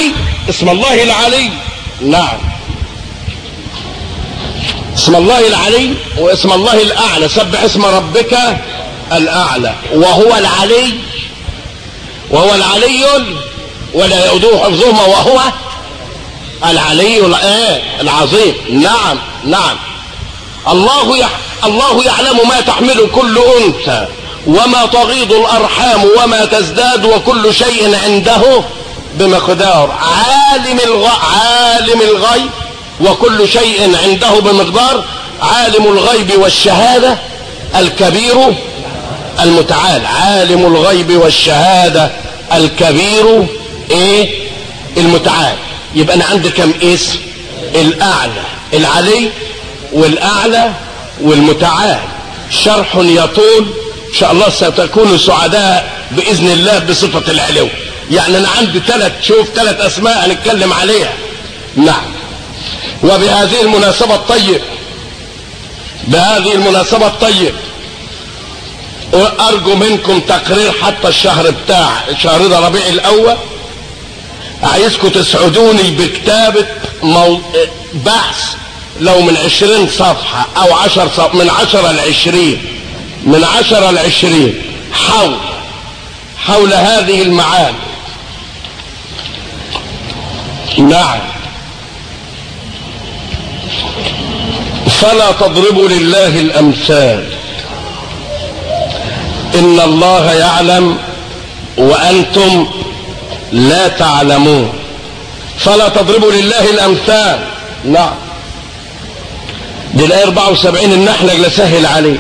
العلي اسم الله العلي نعم اسم الله العلي واسم الله الاعلى سبح اسم ربك الاعلى وهو العلي وهو العلي ولا يؤدوه حفظهما وهو العلي العظيم نعم نعم الله يح الله يعلم ما تحمل كل انثى وما تغيض الارحام وما تزداد وكل شيء عنده بمقدار عالم الغ... عالم الغيب وكل شيء عنده بمقدار عالم الغيب والشهاده الكبير المتعال عالم الغيب والشهاده الكبير ايه المتعال يبقى انا عندي كم اسم الاعلى العلي والاعلى والمتعال شرح يطول ان شاء الله ستكون سعداء باذن الله بصفه العلو يعني انا عندي ثلاث شوف ثلاث اسماء هنتكلم عليها نعم وبهذه المناسبه الطيب بهذه المناسبه الطيب ارجو منكم تقرير حتى الشهر بتاع شهر ده ربيع الاول عايزكم تسعدوني بكتابة مو... بحث لو من عشرين صفحة او عشر صفحة من عشرة لعشرين من عشرة لعشرين حول حول هذه المعاني نعم فلا تضربوا لله الامثال ان الله يعلم وانتم لا تعلمون فلا تضربوا لله الامثال نعم دي الايه 74 النحل اجل سهل عليه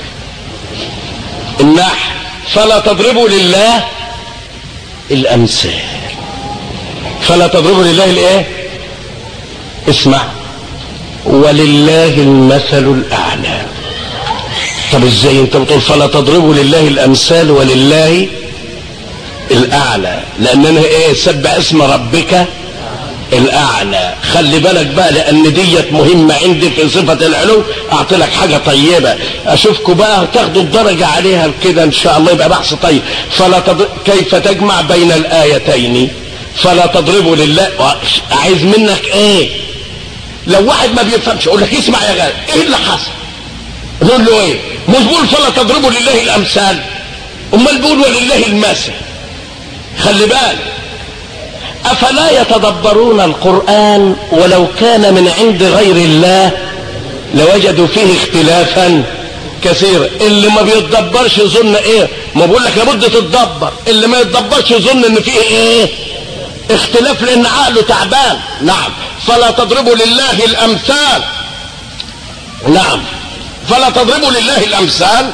النحل فلا تضربوا لله الامثال فلا تضربوا لله الايه اسمع ولله المثل الاعلى طب ازاي انت بتقول فلا تضربوا لله الامثال ولله الاعلى لان انا ايه سبح اسم ربك الاعلى خلي بالك بقى لان ديت مهمه عندي في صفه العلو اعطي لك حاجه طيبه اشوفكم بقى تاخدوا الدرجه عليها كده ان شاء الله يبقى بحث طيب فلا تضرب كيف تجمع بين الايتين فلا تضربوا لله عايز منك ايه لو واحد ما بيفهمش اقول لك اسمع يا غالي ايه اللي حصل نقول له ايه مش بقول فلا تضربوا لله الامثال امال بيقول ولله المثل خلي بالك افلا يتدبرون القران ولو كان من عند غير الله لوجدوا فيه اختلافا كثيرا اللي ما بيتدبرش يظن ايه ما بقول لك لابد تتدبر اللي ما يتدبرش يظن ان فيه ايه اختلاف لان عقله تعبان نعم فلا تضربوا لله الامثال نعم فلا تضربوا لله الامثال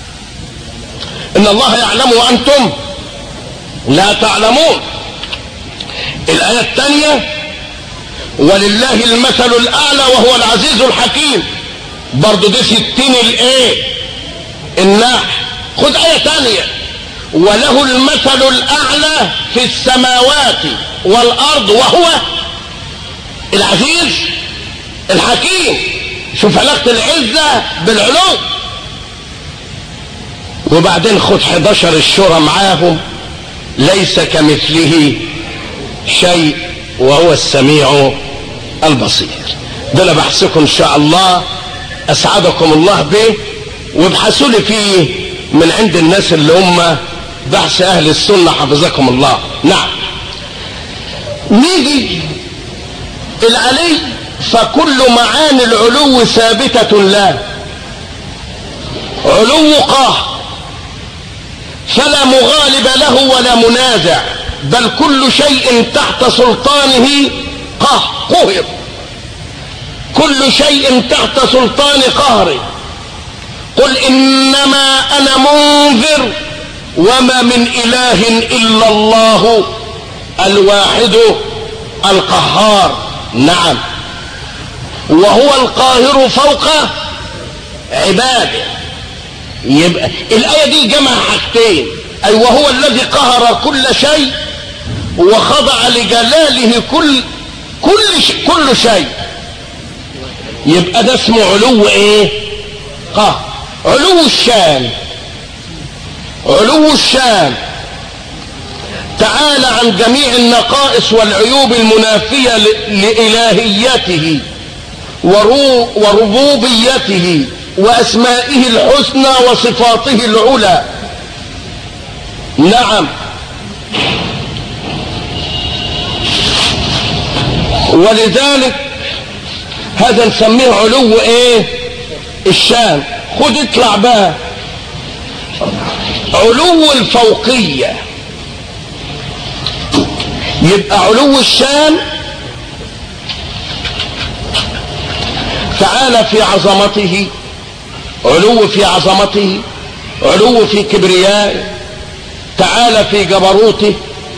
ان الله يعلم وانتم لا تعلمون الآية الثانية ولله المثل الأعلى وهو العزيز الحكيم برضو دي ستين الايه الناح خد آية ثانية وله المثل الأعلى في السماوات والأرض وهو العزيز الحكيم شوف علاقة العزة بالعلو وبعدين خد 11 الشورى معاهم ليس كمثله شيء وهو السميع البصير ده بحثكم ان شاء الله اسعدكم الله به وابحثوا لي فيه من عند الناس اللي هم بحث اهل السنه حفظكم الله نعم نيجي العلي فكل معاني العلو ثابته له علو قهر فلا مغالب له ولا منازع بل كل شيء تحت سلطانه قهر قهر كل شيء تحت سلطان قهره قل انما انا منذر وما من اله الا الله الواحد القهار نعم وهو القاهر فوق عباده يبقى الايه دي جمع حاجتين اي وهو الذي قهر كل شيء وخضع لجلاله كل كل شيء كل شيء يبقى ده اسمه علو ايه قهر علو الشان علو الشان تعالى عن جميع النقائص والعيوب المنافية لإلهيته وربوبيته وأسمائه الحسنى وصفاته العلى نعم ولذلك هذا نسميه علو ايه الشان خد اطلع بقى علو الفوقية يبقى علو الشان تعالى في عظمته علو في عظمته علو في كبريائه تعالى في جبروته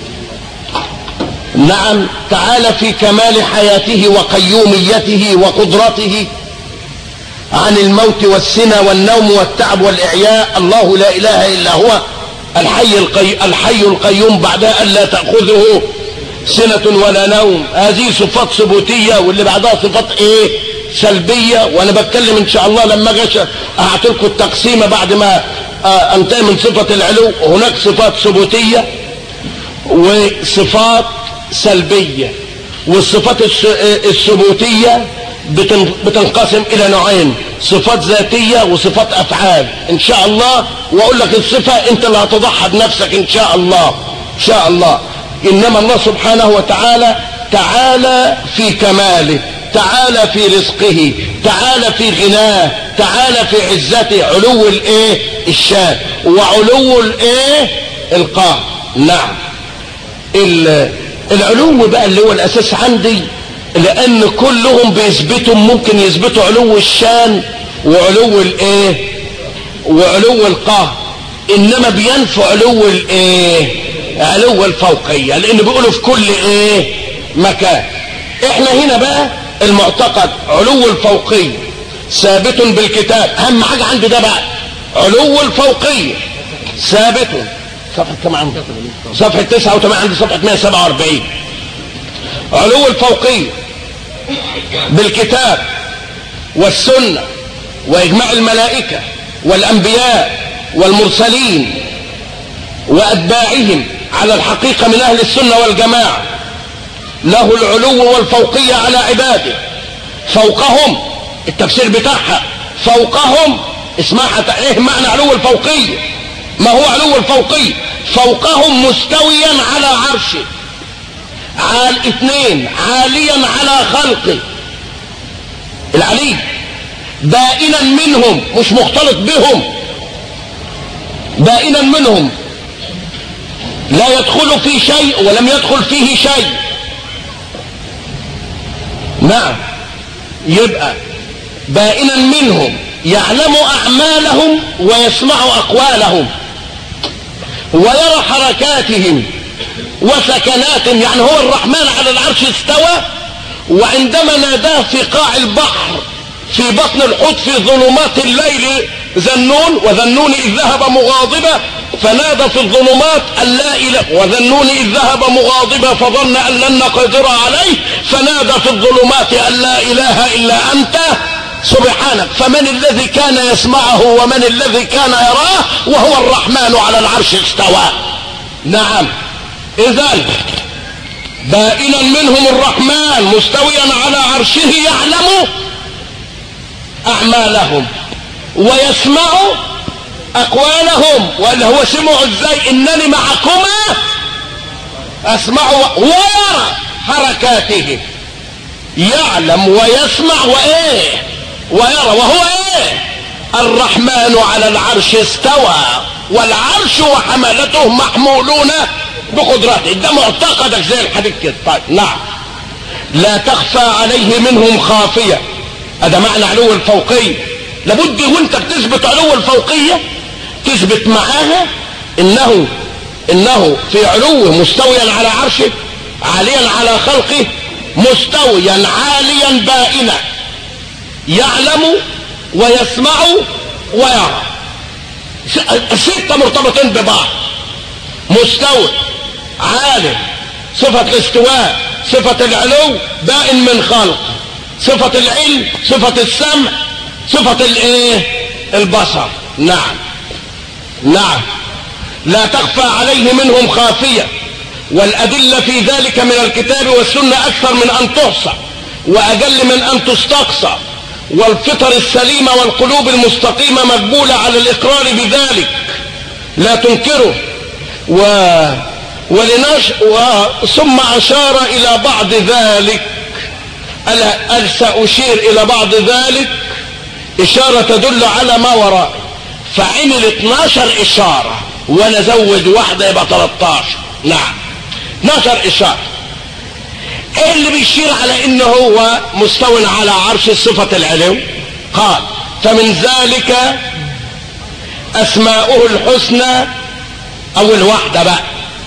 نعم تعالى في كمال حياته وقيوميته وقدرته عن الموت والسنة والنوم والتعب والإعياء الله لا إله إلا هو الحي, القي... الحي القيوم بعد أن لا تأخذه سنة ولا نوم هذه صفات ثبوتية واللي بعدها صفات ايه سلبية وانا بتكلم ان شاء الله لما اجي اعطيكم التقسيمة بعد ما انتهي من صفة العلو هناك صفات ثبوتية وصفات سلبية والصفات الثبوتية بتنقسم الى نوعين صفات ذاتية وصفات افعال ان شاء الله واقول لك الصفة انت اللي هتضحى بنفسك ان شاء الله ان شاء الله انما الله سبحانه وتعالى تعالى في كماله تعالى في رزقه تعالى في غناه تعالى في عزته علو الايه الشان وعلو الايه القهر نعم العلو بقى اللي هو الاساس عندي لان كلهم بيثبتوا ممكن يثبتوا علو الشان وعلو الايه وعلو القهر انما بينفوا علو الايه علو الفوقيه لان بيقولوا في كل ايه مكان احنا هنا بقى المعتقد علو الفوقيه ثابت بالكتاب اهم حاجه عندي ده بقى علو الفوقيه ثابت صفحه كم عندي صفحه 89 عندي صفحه 147 علو الفوقيه بالكتاب والسنه واجماع الملائكه والانبياء والمرسلين واتباعهم على الحقيقه من اهل السنه والجماعه له العلو والفوقيه على عباده فوقهم التفسير بتاعها فوقهم اسمعها ايه معنى علو الفوقيه ما هو علو الفوقيه فوقهم مستويا على عرشه عال اثنين عاليا على خلقه العلي بائنا منهم مش مختلط بهم بائنا منهم لا يدخل في شيء ولم يدخل فيه شيء نعم يبقى بائنا منهم يعلم اعمالهم ويسمع اقوالهم ويرى حركاتهم وسكناتهم يعني هو الرحمن على العرش استوى وعندما ناداه في قاع البحر في بطن الحوت في ظلمات الليل ذنون وذنون إذ ذهب مغاضبا فنادى في الظلمات أن لا إله وذنون إذ ذهب مغاضبا فظن أن لن نقدر عليه فنادى في الظلمات أن لا إله إلا أنت سبحانك فمن الذي كان يسمعه ومن الذي كان يراه وهو الرحمن على العرش استوى نعم إذا بائنا منهم الرحمن مستويا على عرشه يعلم أعمالهم ويسمع أقوالهم وإن هو سمعوا إزاي إنني معكما أسمع ويرى حركاتهم يعلم ويسمع وإيه ويرى وهو إيه الرحمن على العرش استوى والعرش وحملته محمولون بقدرته ده معتقدك زي الحديث كده طيب نعم لا تخفى عليه منهم خافيه هذا معنى علو الفوقيه لابد وانت بتثبت علو الفوقيه تثبت معاها انه انه في علوه مستويا على عرشه عاليا على خلقه مستويا عاليا بائنا يعلم ويسمع ويرى ستة مرتبطين ببعض مستوى عالم صفة الاستواء صفة العلو بائن من خلق صفة العلم صفة السمع صفة الايه البصر نعم نعم لا تخفى عليه منهم خافية والأدلة في ذلك من الكتاب والسنة أكثر من أن تحصى وأقل من أن تستقصى والفطر السليمة والقلوب المستقيمة مقبولة على الإقرار بذلك لا تنكره و ولنش و... ثم أشار إلى بعض ذلك قال سأشير إلى بعض ذلك إشارة تدل على ما وراء فعمل 12 إشارة وأنا زود واحدة يبقى 13 نعم 12 إشارة ايه اللي بيشير على انه هو مستو على عرش صفة العلو قال فمن ذلك اسماؤه الحسنى او الوحدة بقى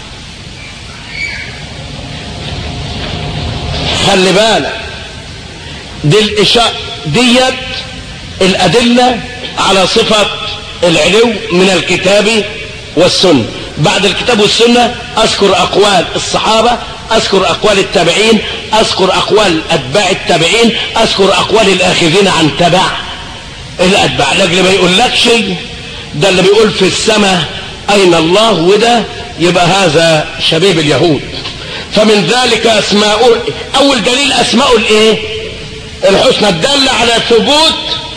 خلي بالك دي الاشاء ديت الادلة على صفة العلو من الكتاب والسنة بعد الكتاب والسنة اذكر اقوال الصحابة اذكر اقوال التابعين اذكر اقوال اتباع التابعين اذكر اقوال الاخذين عن تبع الاتباع لاجل ما يقول لك شيء ده اللي بيقول في السماء اين الله وده يبقى هذا شبيب اليهود فمن ذلك اسماء اول دليل اسماء الايه الحسنى الدالة على ثبوت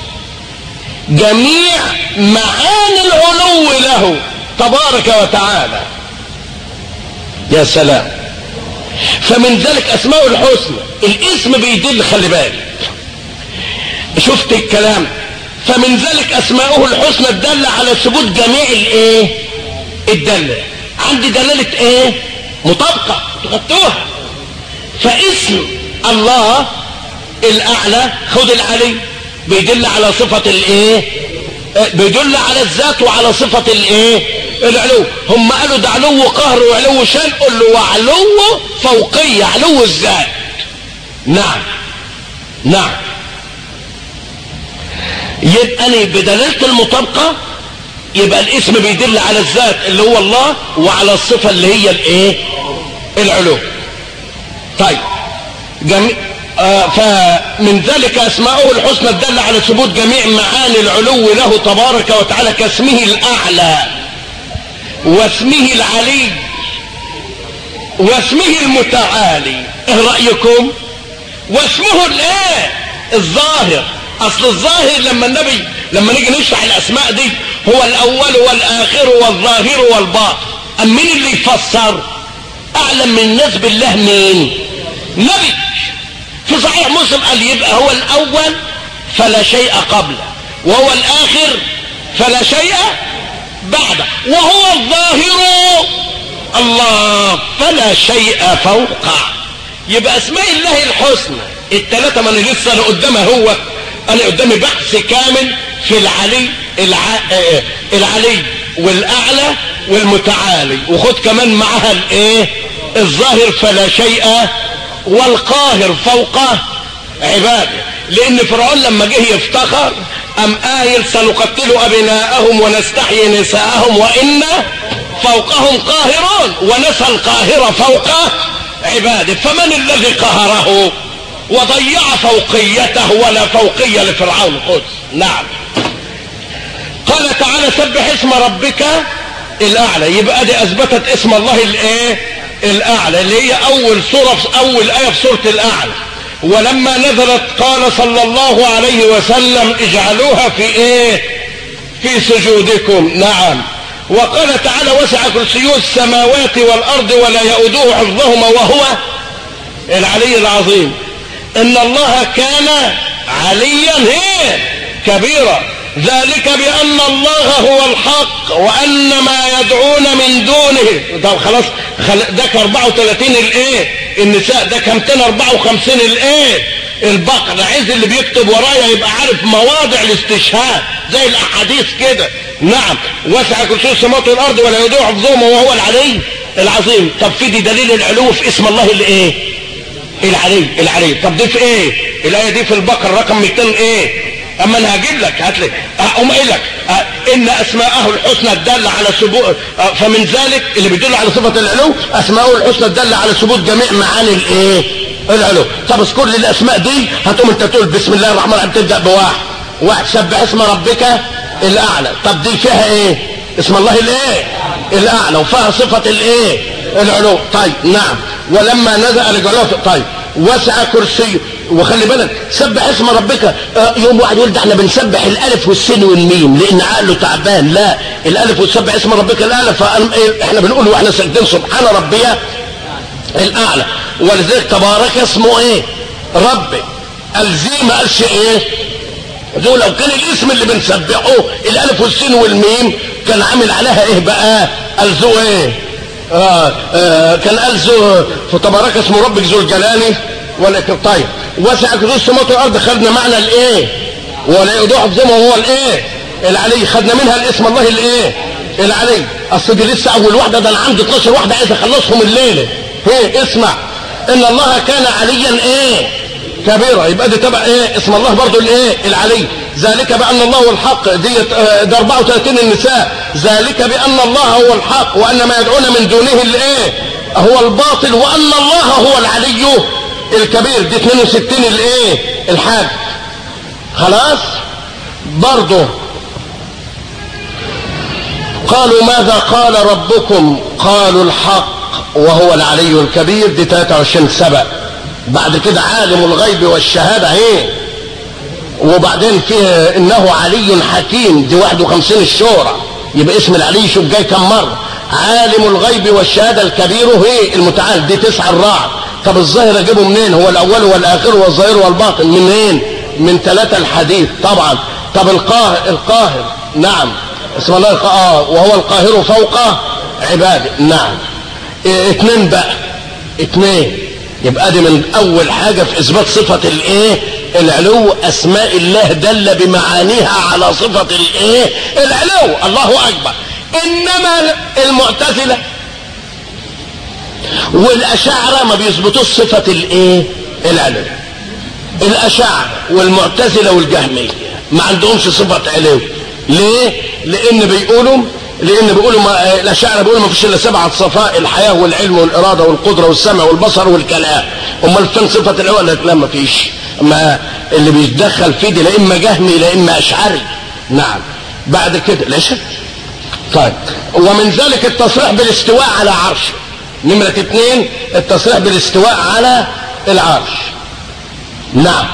جميع معاني العلو له تبارك وتعالى يا سلام فمن ذلك اسماء الحسنى الاسم بيدل خلي بالك شفت الكلام فمن ذلك اسماؤه الحسنى الدالة على ثبوت جميع الايه الدالة عندي دلالة ايه مطابقة تخدتوها فاسم الله الاعلى خد العلي بيدل على صفة الايه بيدل على الذات وعلى صفة الايه العلو هم قالوا ده علو قهر وعلو شان قل له وعلو فوقية علو الذات نعم نعم يبقى أنا بدلالة المطابقة يبقى الاسم بيدل على الذات اللي هو الله وعلى الصفة اللي هي الايه العلو طيب جميع آه فمن ذلك اسماؤه الحسنى الدالة على ثبوت جميع معاني العلو له تبارك وتعالى كاسمه الاعلى واسمه العلي واسمه المتعالي ايه رأيكم واسمه الايه الظاهر اصل الظاهر لما النبي لما نيجي نشرح الاسماء دي هو الاول والاخر والظاهر والباطن ام مين اللي يفسر اعلم من الناس بالله مين نبي في صحيح مسلم قال يبقى هو الاول فلا شيء قبله وهو الاخر فلا شيء بعده وهو الظاهر الله فلا شيء فوقه يبقى اسماء الله الحسنى الثلاثه ما انا لسه انا قدامها هو انا قدامي بحث كامل في العلي الع... العلي والاعلى والمتعالي وخد كمان معها الايه الظاهر فلا شيء والقاهر فوقه عباده لان فرعون لما جه يفتخر ام قايل سنقتل ابناءهم ونستحيي نساءهم وان فوقهم قاهرون ونسى القاهر فوق عباده فمن الذي قهره وضيع فوقيته ولا فوقية لفرعون قدس نعم قال تعالى سبح اسم ربك الاعلى يبقى دي اثبتت اسم الله الايه الاعلى اللي هي اول سورة في اول ايه في سورة الاعلى ولما نزلت قال صلى الله عليه وسلم اجعلوها في ايه في سجودكم نعم وقال تعالى وسع كرسيه السماوات والارض ولا يؤوده حفظهما وهو العلي العظيم ان الله كان عليا هي كبيرا ذلك بان الله هو الحق وان ما يدعون من دونه طب خلاص خل... ده 34 الايه النساء ده 254 الايه البقرة عايز اللي بيكتب ورايا يبقى عارف مواضع الاستشهاد زي الاحاديث كده نعم وسع كرسي السماوات والارض ولا يدعو حفظهما وهو العلي العظيم طب في دي دليل العلو في اسم الله الايه العلي العلي طب دي في ايه الايه دي في البقره رقم 200 ايه اما انا هجيب لك هات لي اقوم قايل لك ان اسماءه الحسنى الداله على ثبوت فمن ذلك اللي بيدل على صفه العلو اسماءه الحسنى الداله على ثبوت جميع معاني الايه العلو طب اذكر لي الاسماء دي هتقوم انت تقول بسم الله الرحمن الرحيم تبدا بواحد واحد سبح اسم ربك الاعلى طب دي فيها ايه اسم الله الايه الاعلى وفيها صفة الايه العلو طيب نعم ولما نزل العلو طيب وسع كرسيه وخلي بالك سبح اسم ربك آه، يوم واحد يقول ده احنا بنسبح الالف والسين والميم لان عقله تعبان لا الالف وسبح اسم ربك الاعلى فاحنا بنقول واحنا ساجدين سبحان ربي الاعلى ولذلك تبارك اسمه ايه ربي الزي ما قالش ايه دول لو كان الاسم اللي بنسبحه الالف والسين والميم كان عامل عليها ايه بقى الزو ايه آه آه كان الزو فتبارك اسم ربك ذو الجلال ولكن طيب وسع كرسي السماوات والارض خدنا معنى الايه ولا يضعف زي ما هو الايه العلي خدنا منها الاسم الله الايه العلي اصل دي لسه اول واحده ده انا عندي 12 واحده عايز اخلصهم الليله هي اسمع ان الله كان عليا ايه كبيرة يبقى دي تبع ايه اسم الله برضو الايه العلي ذلك بان الله هو الحق دي ده 34 النساء ذلك بان الله هو الحق وان ما يدعون من دونه الايه هو الباطل وان الله هو العلي الكبير دي 62 الايه الحاج خلاص برضه قالوا ماذا قال ربكم قالوا الحق وهو العلي الكبير دي 23 سبق بعد كده عالم الغيب والشهادة ايه وبعدين فيه انه علي حكيم دي 51 الشورى يبقى اسم العلي شوف جاي كم مرة عالم الغيب والشهادة الكبير هي المتعال دي تسعة الرعد طب الظاهر اجيبه منين هو الاول والاخر والظاهر والباطن منين من ثلاثة الحديث طبعا طب القاهر القاهر نعم اسم الله اه وهو القاهر فوق عباده نعم إيه اتنين بقى اتنين يبقى دي من اول حاجة في اثبات صفة الايه العلو اسماء الله دل بمعانيها على صفة الايه العلو الله اكبر انما المعتزلة والاشاعرة ما بيثبتوش صفة الايه العلو الاشاعرة والمعتزلة والجهمية ما عندهمش صفة علو ليه لان بيقولوا لان بيقولوا ما الاشاعره بيقولوا ما فيش الا سبعه صفاء الحياه والعلم والاراده والقدره والسمع والبصر والكلام امال فين صفه العلو لا ما فيش ما اللي بيتدخل فيه دي لا اما جهمي لا اما اشعري نعم بعد كده ليش طيب ومن ذلك التصريح بالاستواء على عرشه نمرة اثنين التصريح بالاستواء على العرش نعم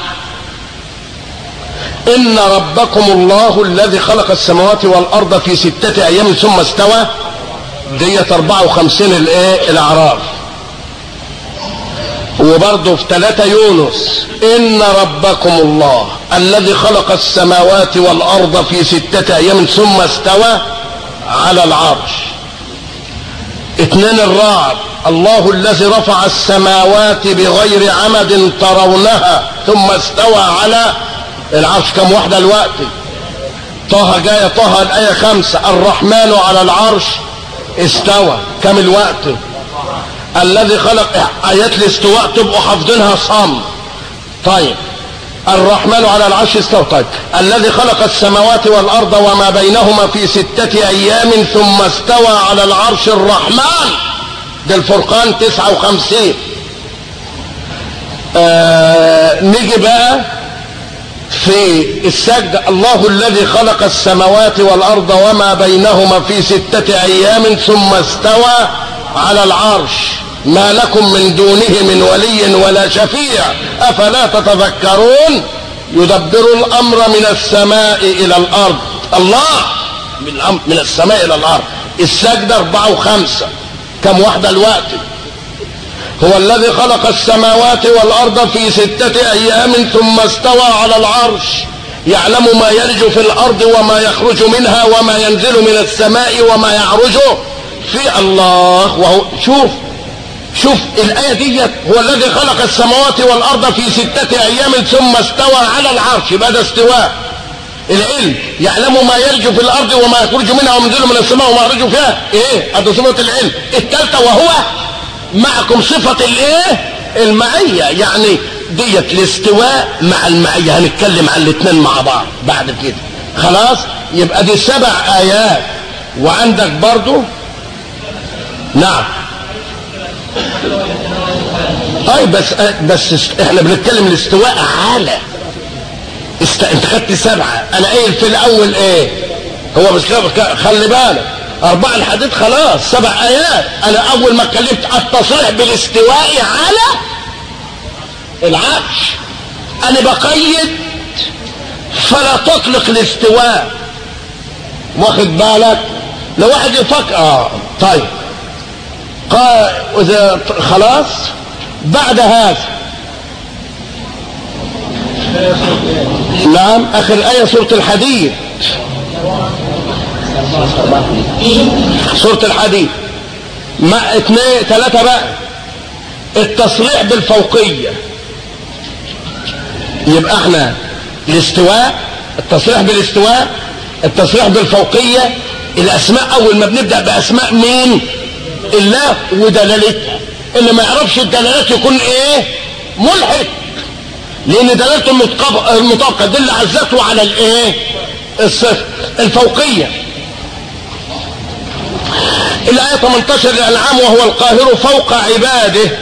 إن ربكم الله الذي خلق السماوات والأرض في ستة أيام ثم استوى ديت 54 الإيه الأعراف وبرضه في ثلاثة يونس إن ربكم الله الذي خلق السماوات والأرض في ستة أيام ثم استوى على العرش اثنين الرعد الله الذي رفع السماوات بغير عمد ترونها ثم استوى على العرش كم واحدة الوقت طه جاية طه الآية خمسة الرحمن على العرش استوى كم الوقت الذي خلق آيات الاستواء تبقوا حافظينها صم طيب الرحمن على العرش استوى طيب الذي خلق السماوات والأرض وما بينهما في ستة أيام ثم استوى على العرش الرحمن ده الفرقان تسعة وخمسين آه نيجي بقى في السجد الله الذي خلق السماوات والأرض وما بينهما في ستة أيام ثم استوى على العرش ما لكم من دونه من ولي ولا شفيع أفلا تتذكرون يدبر الأمر من السماء إلى الأرض الله من, من السماء إلى الأرض السجدة أربعة وخمسة كم واحدة الوقت هو الذي خلق السماوات والأرض في ستة أيام ثم استوى على العرش يعلم ما يلج في الأرض وما يخرج منها وما ينزل من السماء وما يعرج في الله وهو شوف شوف الآية دي هو الذي خلق السماوات والأرض في ستة أيام ثم استوى على العرش بعد استواء العلم يعلم ما يلج في الأرض وما يخرج منها وما ينزل من السماء وما يخرج فيها إيه هذا صفة العلم الثالثة وهو معكم صفة الايه المعية يعني ديت الاستواء مع المعية هنتكلم عن الاثنين مع بعض بعد كده خلاص يبقى دي سبع ايات وعندك برضو نعم اي بس بس احنا بنتكلم الاستواء على است... انت خدت سبعة انا قايل في الاول ايه هو مش خلي بالك اربع الحديد خلاص سبع ايات انا اول ما اتكلمت التصريح بالاستواء على العرش انا بقيد فلا تطلق الاستواء واخد بالك لو واحد يفكر اه طيب قال اذا خلاص بعد هذا نعم اخر ايه سوره الحديد سوره الحديد ما اثنين ثلاثه بقى التصريح بالفوقيه يبقى احنا الاستواء التصريح بالاستواء التصريح بالفوقيه الاسماء اول ما بنبدا باسماء مين الله ودلالتها اللي ما يعرفش الدلالات يكون ايه ملحد لان دلالته المطابقه تدل على الذات وعلى الايه الصفر الفوقيه الايه 18 الانعام وهو القاهر فوق عباده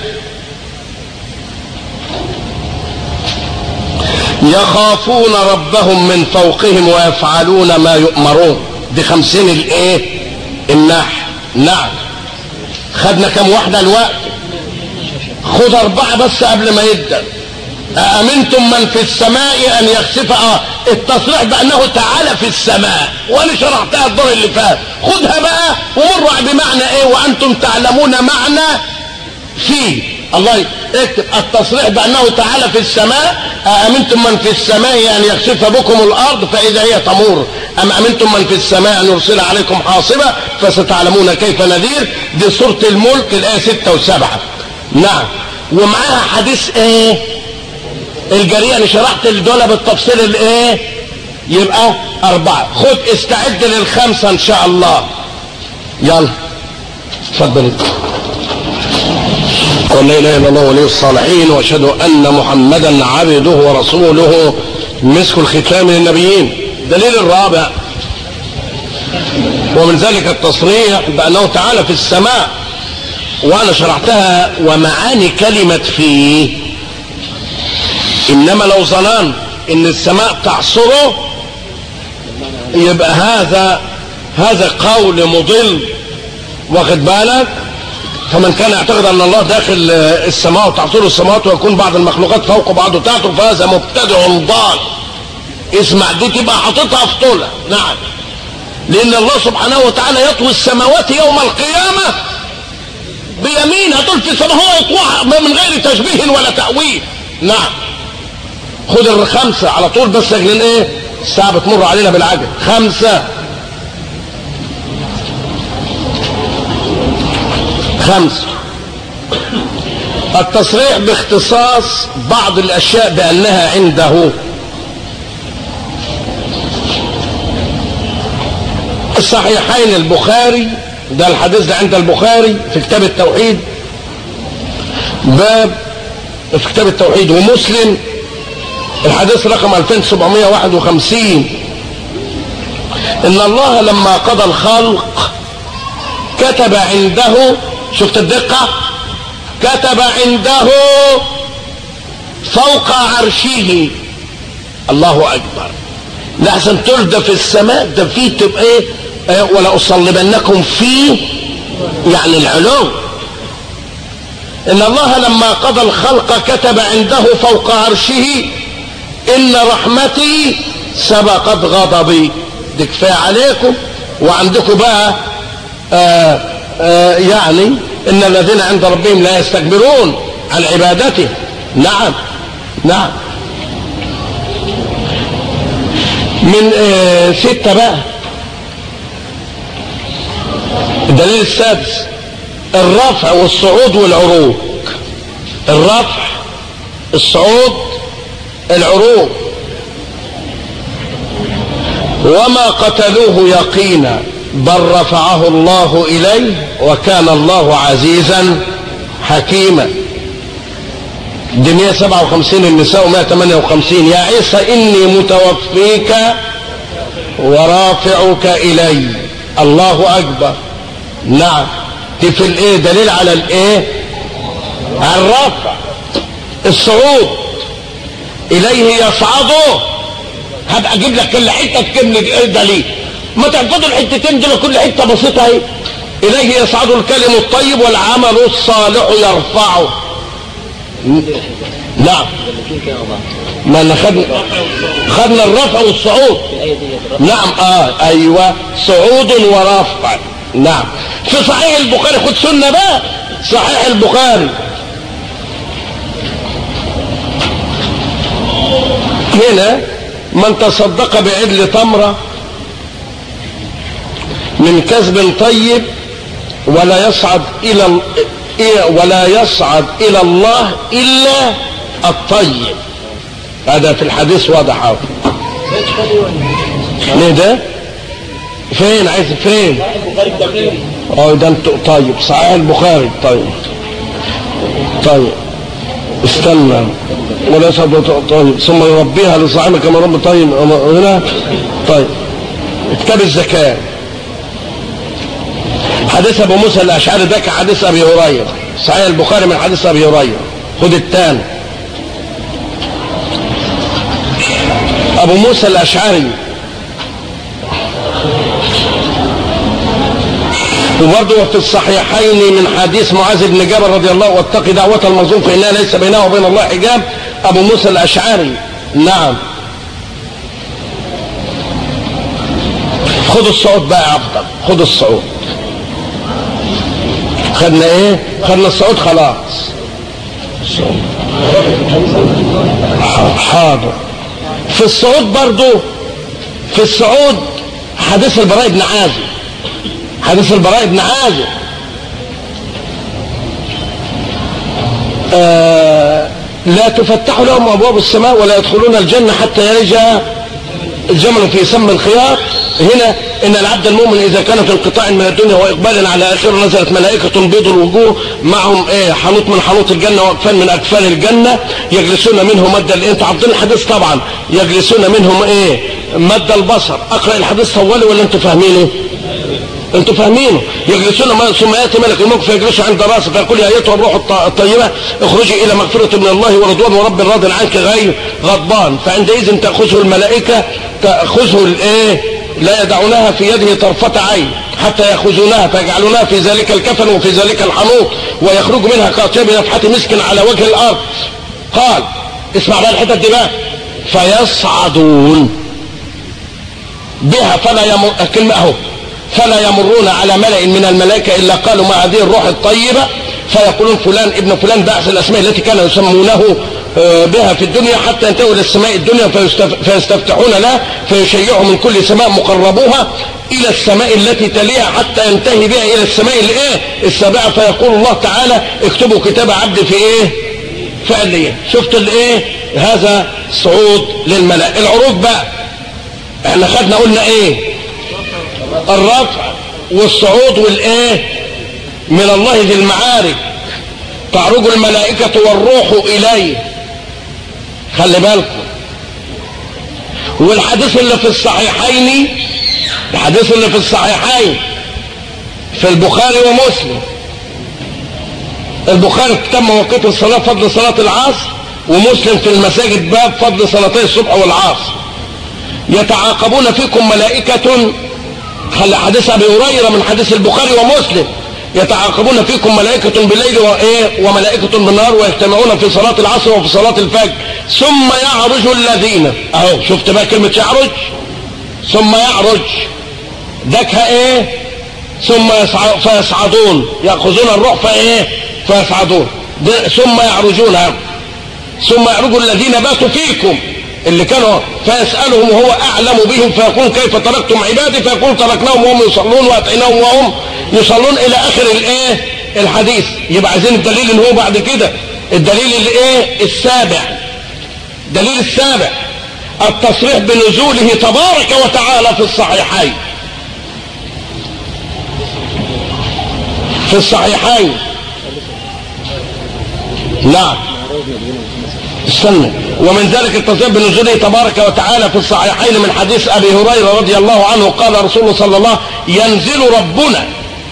يخافون ربهم من فوقهم ويفعلون ما يؤمرون دي خمسين الايه النحل نعم خدنا كم واحدة الوقت خد اربعة بس قبل ما يبدأ أأمنتم من في السماء أن يخسف آه التصريح بأنه تعالى في السماء وأنا شرحتها الدور اللي فات خدها بقى ومر بمعنى إيه وأنتم تعلمون معنى فيه الله اكتب التصريح بأنه تعالى في السماء أأمنتم من في السماء أن يخسف بكم الأرض فإذا هي تمور أم أمنتم من في السماء أن يرسل عليكم حاصبة فستعلمون كيف نذير دي سورة الملك الآية 6 و7 نعم ومعاها حديث ايه الجريئة اللي شرحت الدولة بالتفصيل الايه يبقى اربعة خد استعد للخمسة ان شاء الله يلا اتفضل قل لا اله الا الله ولي الصالحين واشهد ان محمدا عبده ورسوله مسك الختام للنبيين دليل الرابع ومن ذلك التصريح بانه تعالى في السماء وانا شرحتها ومعاني كلمة فيه انما لو ظننت ان السماء تعصره يبقى هذا هذا قول مضل واخد بالك فمن كان يعتقد ان الله داخل السماء وتعصره السماوات ويكون بعض المخلوقات فوق بعض تحته فهذا مبتدع ضال اسمع دي تبقى حاططها في طولة نعم لان الله سبحانه وتعالى يطوي السماوات يوم القيامه بيمين هتقول في السماء هو يطوعها من غير تشبيه ولا تأويل نعم خد الخمسة على طول بس لان ايه الساعة بتمر علينا بالعجل خمسة خمسة التصريح باختصاص بعض الاشياء بانها عنده الصحيحين البخاري ده الحديث ده عند البخاري في كتاب التوحيد باب في كتاب التوحيد ومسلم الحديث رقم 2751 ان الله لما قضى الخلق كتب عنده شفت الدقة كتب عنده فوق عرشه الله اكبر لحسن تلدى في السماء ده فيه تبقى ايه ولا أصلبنكم فيه يعني العلو إن الله لما قضى الخلق كتب عنده فوق عرشه إن رحمتي سبقت غضبي دي كفاية عليكم وعندكم بقى آآ آآ يعني إن الذين عند ربهم لا يستكبرون عن عبادته نعم نعم من ستة بقى الدليل السادس الرفع والصعود والعروج الرفع الصعود العروج وما قتلوه يقينا بل رفعه الله اليه وكان الله عزيزا حكيما دي 157 النساء و158 يا عيسى اني متوفيك ورافعك الي الله اكبر نعم دي في الايه دليل على الايه على الرفع الصعود اليه يصعده هبقى اجيب لك كل حته تكمل دليل ما تحفظوا الحتتين دول كل حته بسيطه اهي اليه يصعد الكلم الطيب والعمل الصالح يرفعه نعم ما انا خدنا خدنا الرفع والصعود نعم اه ايوه صعود ورفع نعم في صحيح البخاري خد سنه بقى صحيح البخاري هنا من تصدق بعدل تمره من كسب طيب ولا يصعد الى ال- إيه- ولا يصعد الى الله الا الطيب هذا في الحديث واضح أوي. ليه ده فين عايز فين اه ده انت طيب صحيح البخاري طيب طيب استنى ولا يصعد طيب ثم يربيها لصاحبه كما رب طيب هنا طيب كتاب الزكاه حديث ابو موسى الاشعري ده كحديث ابي هريره صحيح البخاري من حديث ابي هريره خد الثاني ابو موسى الاشعري وبرضه في الصحيحين من حديث معاذ بن جبل رضي الله واتق دعوة المظلوم فإنها ليس بينها وبين الله حجاب أبو موسى الأشعري نعم خد الصعود بقى أفضل خد الصعود خدنا ايه خدنا الصعود خلاص حاضر في الصعود برضو في الصعود حديث البراء بن عازب حديث البراء بن عازب آه لا تفتح لهم ابواب السماء ولا يدخلون الجنه حتى يلج الجمل في سم الخياط هنا ان العبد المؤمن اذا كان في انقطاع من الدنيا واقبال على اخره نزلت ملائكه بيض الوجوه معهم ايه حنوط من حنوط الجنه واكفان من اكفان الجنه يجلسون منه مد ال- انتوا حافظين الحديث طبعا يجلسون منهم ايه مد البصر اقرا الحديث طوالي ولا انتوا فاهمينه انتوا فاهمينه يجلسون ما- ثم ياتي ملك الموت فيجلس عند راسه فيقول يا ايتها الروح الط- الطيبه اخرجي الى مغفره من الله ورضوان ورب راض عنك غير غضبان فعندئذ تاخذه الملائكه تاخذه الايه لا يدعونها في يده طرفة عين حتى يأخذونها فيجعلونها في ذلك الكفن وفي ذلك الحنوط ويخرج منها كاطيب نفحة مسك على وجه الأرض قال اسمع بقى الحتة دي بقى فيصعدون بها فلا يمر كلمة اهو فلا يمرون على ملأ من الملائكة إلا قالوا ما هذه الروح الطيبة فيقولون فلان ابن فلان بأس الأسماء التي كانوا يسمونه آه، بها في الدنيا حتى ينتهوا إلى السماء الدنيا فيستف- فيستفتحون لها فيشيعوا من كل سماء مقربوها إلى السماء التي تليها حتى ينتهي بها إلى السماء الإيه السابعة فيقول الله تعالى اكتبوا كتاب عبد في إيه فعليا شفت الإيه هذا صعود للملأ العروج بقى احنا خدنا قلنا ايه الرفع والصعود والايه من الله ذي المعارج تعرج الملائكة والروح إليه خلي بالكم والحديث اللي في الصحيحين الحديث اللي في الصحيحين في البخاري ومسلم البخاري كتاب مواقيت الصلاة فضل صلاة العصر ومسلم في المساجد باب فضل صلاتي الصبح والعصر يتعاقبون فيكم ملائكة خلي حديث ابي هريره من حديث البخاري ومسلم يتعاقبون فيكم ملائكة بالليل وإيه وملائكة بالنهار ويجتمعون في صلاة العصر وفي صلاة الفجر ثم يعرج الذين أهو شفت بقى كلمة يعرج ثم يعرج دكها إيه ثم يصع... فيصعدون يأخذون الروح فإيه فيصعدون ده- ثم يعرجون ثم يعرج الذين باتوا فيكم اللي كانوا فيسألهم وهو أعلم بهم فيقول كيف تركتم عبادي فيقول تركناهم وهم يصلون وأتيناهم وهم يصلون إلى آخر الإيه الحديث يبقى عايزين الدليل اللي هو بعد كده الدليل الإيه السابع دليل السابع التصريح بنزوله تبارك وتعالى في الصحيحين في الصحيحين نعم استنى ومن ذلك التصريح بنزوله تبارك وتعالى في الصحيحين من حديث ابي هريره رضي الله عنه قال رسول الله صلى الله عليه وسلم ينزل ربنا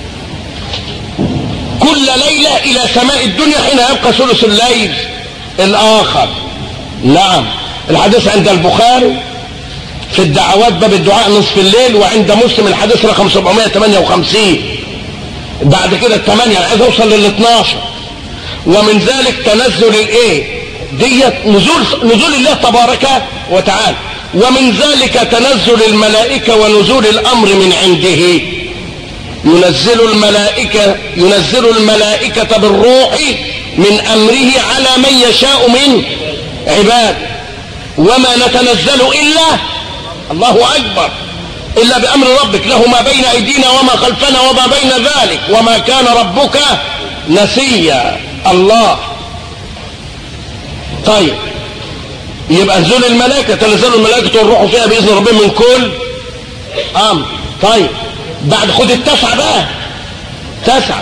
كل ليله الى سماء الدنيا حين يبقى ثلث الليل الاخر نعم الحديث عند البخاري في الدعوات باب الدعاء نصف الليل وعند مسلم الحديث رقم 758 بعد كده الثمانية عايز اوصل لل 12 ومن ذلك تنزل الايه ديت نزول نزول الله تبارك وتعالى ومن ذلك تنزل الملائكة ونزول الامر من عنده ينزل الملائكة ينزل الملائكة بالروح من امره على من يشاء من عباده وما نتنزل الا الله اكبر الا بامر ربك له ما بين ايدينا وما خلفنا وما بين ذلك وما كان ربك نسيا الله طيب يبقى نزول الملائكه تنزل الملائكه والروح فيها باذن ربهم من كل امر طيب بعد خد التسعه بقى تسعه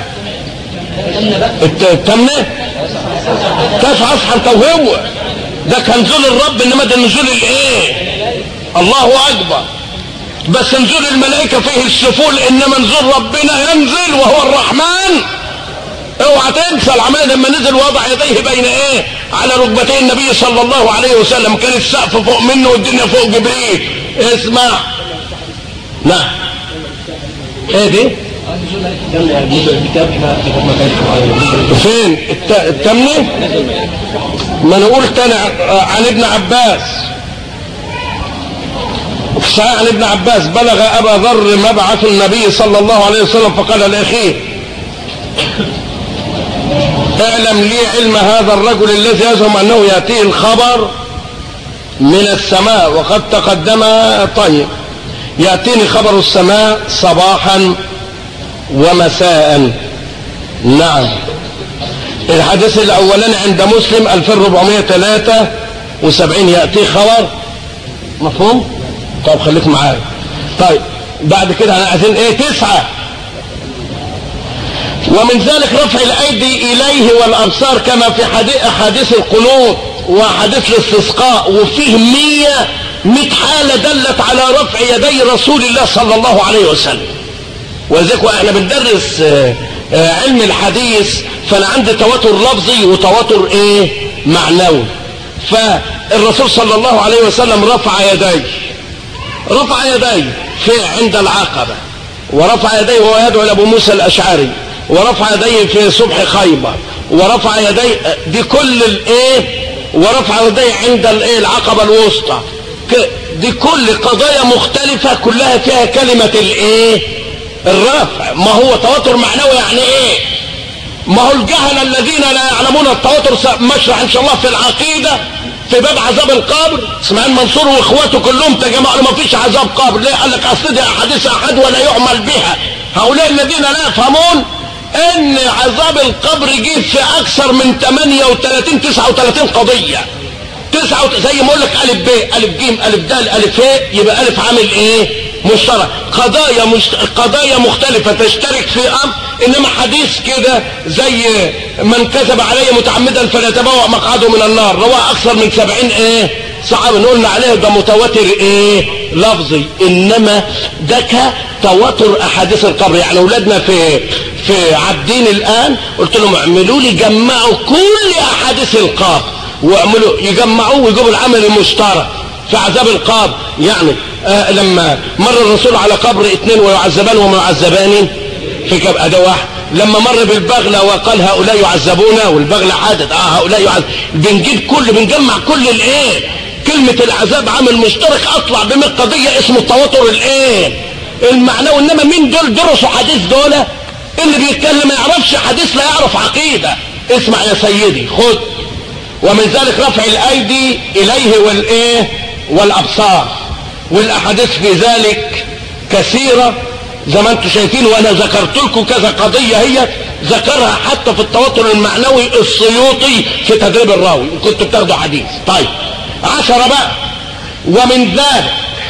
التمنه تسعه اصحى انت وهو ده كان نزول الرب انما ده نزول الايه الله اكبر بس نزول الملائكة فيه السفول انما نزول ربنا ينزل وهو الرحمن اوعى تنسى العمل لما نزل وضع يديه بين ايه على ركبتي النبي صلى الله عليه وسلم كان السقف فوق منه والدنيا فوق جبريل اسمع نعم ايه دي فين التمني ما نقول تاني عن ابن عباس في صحيح عن ابن عباس بلغ ابا ذر مبعث النبي صلى الله عليه وسلم فقال لاخيه اعلم لي علم هذا الرجل الذي يزعم انه ياتيه الخبر من السماء وقد تقدم طيب ياتيني خبر السماء صباحا ومساء نعم الحديث الاولاني عند مسلم 2473 ياتيه خبر مفهوم طب خليك معايا طيب بعد كده احنا عايزين ايه تسعة ومن ذلك رفع الايدي اليه والابصار كما في احاديث القنوط واحاديث الاستسقاء وفيه مية مئة حالة دلت على رفع يدي رسول الله صلى الله عليه وسلم ولذلك احنا بندرس علم الحديث فانا عندي تواتر لفظي وتواتر ايه معنوي فالرسول صلى الله عليه وسلم رفع يديه رفع يديه في عند العقبة ورفع يديه وهو يدعو لابو موسى الاشعري ورفع يديه في صبح خيبر ورفع يديه دي كل الايه ورفع يديه عند الايه العقبة الوسطى دي كل قضايا مختلفة كلها فيها كلمة الايه الرفع ما هو تواتر معنوي يعني ايه ما هو الجهل الذين لا يعلمون التواتر مشرع ان شاء الله في العقيدة في باب عذاب القبر اسماعيل منصور واخواته كلهم تجمعوا ما فيش عذاب قبر ليه قال لك اصل دي احاديث احد ولا يعمل بها هؤلاء الذين لا يفهمون ان عذاب القبر جه في اكثر من 38 39 قضيه تسعة زي ما اقول لك الف ب الف ج الف د الف ه يبقى الف عامل ايه مشترك قضايا مشت... قضايا مختلفه تشترك في امر انما حديث كده زي من كذب علي متعمدا فليتبوأ مقعده من النار رواه اكثر من سبعين ايه صحابه نقولنا عليه ده متواتر ايه لفظي انما ده كتواتر احاديث القبر يعني اولادنا في في عابدين الان قلت لهم اعملوا لي جمعوا كل احاديث القبر واعملوا يجمعوه ويجيبوا العمل المشترك في عذاب القبر يعني آه لما مر الرسول على قبر اثنين ويعذبان وما يعذبان في كب ده واحد لما مر بالبغلة وقال هؤلاء يعذبون والبغلة عادت اه هؤلاء يعذب بنجيب كل بنجمع كل الايه كلمة العذاب عامل مشترك اطلع بمن قضية اسمه التواتر الايه المعنوي انما مين دول درسوا حديث دول اللي بيتكلم ما يعرفش حديث لا يعرف عقيدة اسمع يا سيدي خد ومن ذلك رفع الايدي اليه والايه والابصار والاحاديث في ذلك كثيرة زي ما انتم شايفين وانا ذكرت لكم كذا قضية هي ذكرها حتى في التواتر المعنوي السيوطي في تدريب الراوي ان كنتوا بتاخدوا حديث طيب عشرة بقى ومن ذلك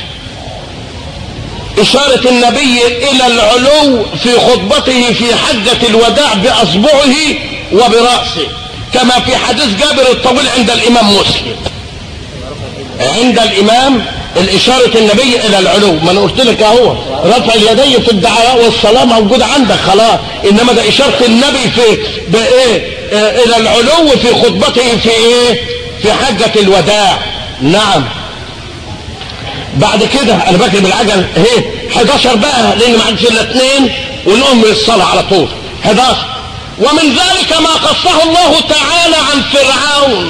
إشارة النبي إلى العلو في خطبته في حجة الوداع بأصبعه وبرأسه كما في حديث جابر الطويل عند الإمام مسلم عند الإمام الإشارة النبي إلى العلو ما أنا قلت لك أهو رفع اليدين في الدعاء والصلاة موجود عندك خلاص إنما ده إشارة النبي في بإيه آه إلى العلو في خطبته في إيه في حجة الوداع نعم بعد كده انا بجري العجل اهي 11 بقى لان ما عندش الا اثنين ونقوم للصلاه على طول 11 ومن ذلك ما قصه الله تعالى عن فرعون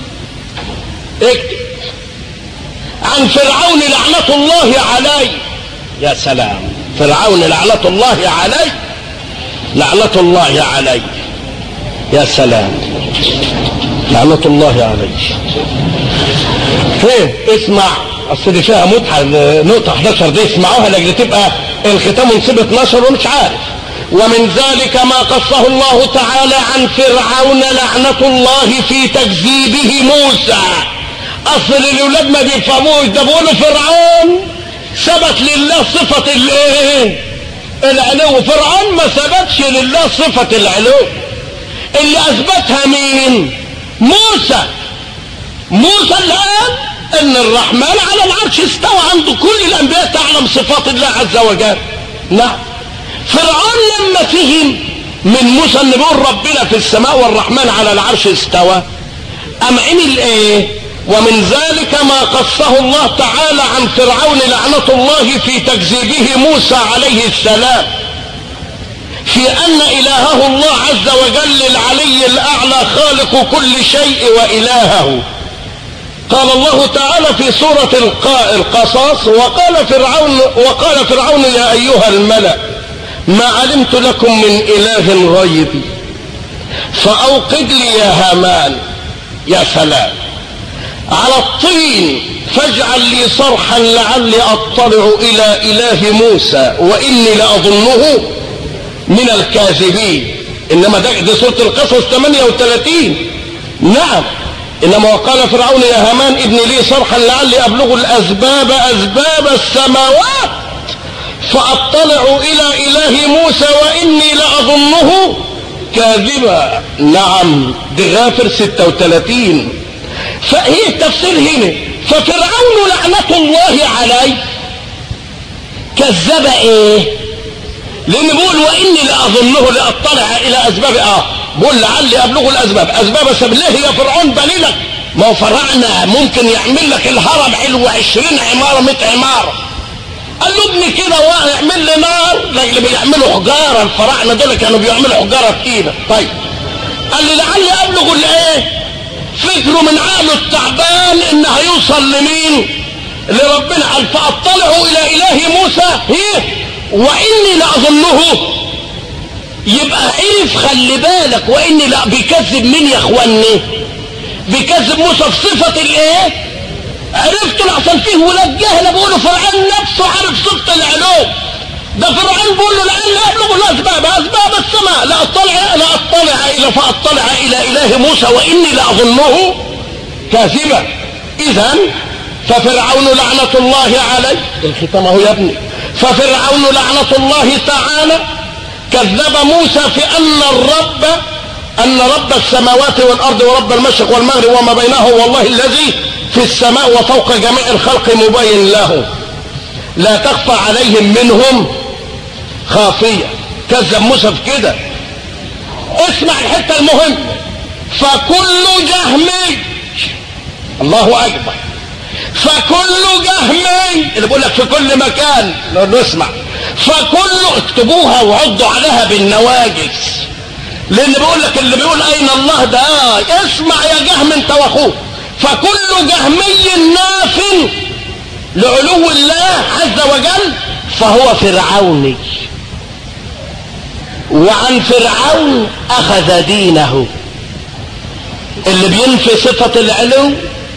اكتب عن فرعون لعنة الله عليه يا سلام فرعون لعنة الله عليه لعنة الله عليه يا سلام لعنة الله عليه ايه اسمع اصل دي فيها متعة نقطة 11 دي اسمعوها لاجل تبقى الختام نسيب 12 ومش عارف ومن ذلك ما قصه الله تعالى عن فرعون لعنة الله في تكذيبه موسى اصل الاولاد ما بيفهموش ده بيقولوا فرعون ثبت لله صفة الايه العلو فرعون ما ثبتش لله صفة العلو اللي اثبتها مين موسى موسى اللي قال ان الرحمن على العرش استوى عنده كل الانبياء تعلم صفات الله عز وجل نعم فرعون لما فهم من موسى ان بيقول ربنا في السماء والرحمن على العرش استوى ام عمل ايه ومن ذلك ما قصه الله تعالى عن فرعون لعنة الله في تكذيبه موسى عليه السلام في ان الهه الله عز وجل العلي الاعلى خالق كل شيء والهه قال الله تعالى في سورة القصص وقال فرعون وقال فرعون يا ايها الملأ ما علمت لكم من اله غيري فاوقد لي يا هامان يا سلام على الطين فاجعل لي صرحا لعلي اطلع الى اله موسى واني لاظنه من الكاذبين انما ده, ده سوره القصص 38 نعم انما وقال فرعون يا هامان ابن لي صرحا لعلي ابلغ الاسباب اسباب السماوات فاطلع الى اله موسى واني لاظنه كاذبا نعم دي غافر 36 فهي التفسير هنا ففرعون لعنة الله عليه كذب ايه لان بيقول واني لاظنه لاطلع الى اسباب اه بقول لعلي ابلغ الاسباب اسباب السبب ليه يا فرعون بليلك ما هو فرعنا ممكن يعمل لك الهرم علو 20 عماره 100 عماره قال له ابني كده واعمل لي نار اللي بيعملوا حجاره الفراعنه دول كانوا بيعملوا حجاره تقيله طيب قال لي لعلي ابلغ الايه فكره من عقله التعبان ان هيوصل لمين لربنا قال فاطلعوا الى اله موسى هي واني لاظنه يبقى عرف خلي بالك واني لا بيكذب مين يا اخواني بيكذب موسى في صفة الايه عرفتوا لحسن فيه ولاد جهلة بيقولوا فرعون نفسه عارف صفة العلوم ده فرعون بيقول له لان يبلغ الاسباب اسباب السماء لا اطلع لا اطلع الى فاطلع الى اله موسى واني لاظنه كاذبا اذا ففرعون لعنة الله عليه الختام اهو يا ابني ففرعون لعنة الله تعالى كذب موسى في ان الرب ان رب السماوات والارض ورب المشرق والمغرب وما بينه والله الذي في السماء وفوق جميع الخلق مبين له لا تخفى عليهم منهم خافية كذب موسى في كده اسمع الحتة المهمة فكل جهمي الله اكبر فكل جهمي اللي بقول لك في كل مكان لو نسمع فكل اكتبوها وعضوا عليها بالنواجس لان بيقول لك اللي بيقول اين الله ده آه اسمع يا جهم انت واخوك فكل جهمي ناف لعلو الله عز وجل فهو فرعوني وعن فرعون اخذ دينه اللي بينفي صفة العلو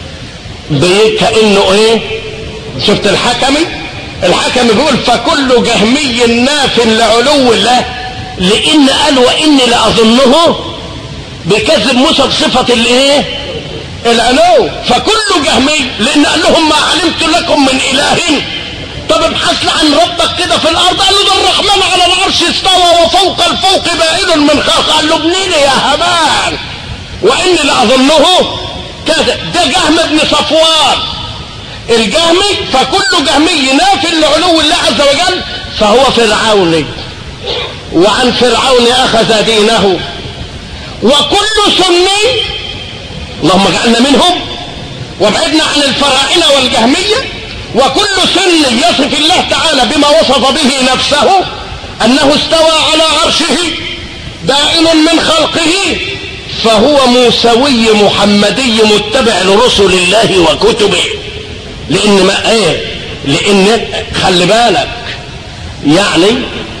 كأنه ايه شفت الحكمي الحكم بيقول فكل جهمي ناف لعلو الله لان قال واني لاظنه بكذب موسى بصفة الايه العلو فكل جهمي لان قال لهم ما علمت لكم من اله طب ابحث عن ربك كده في الارض قال له ده الرحمن على العرش استوى وفوق الفوق بائن من خلق قال له ابني لي يا هبان واني لاظنه كذا ده جهم ابن صفوان الجهمي فكل جهمي ناف لعلو الله عز وجل فهو فرعوني وعن فرعون اخذ دينه وكل سني اللهم اجعلنا منهم وابعدنا عن الفراعنه والجهميه وكل سن يصف الله تعالى بما وصف به نفسه انه استوى على عرشه دائم من خلقه فهو موسوي محمدي متبع لرسل الله وكتبه لان ما ايه لان خلي بالك يعني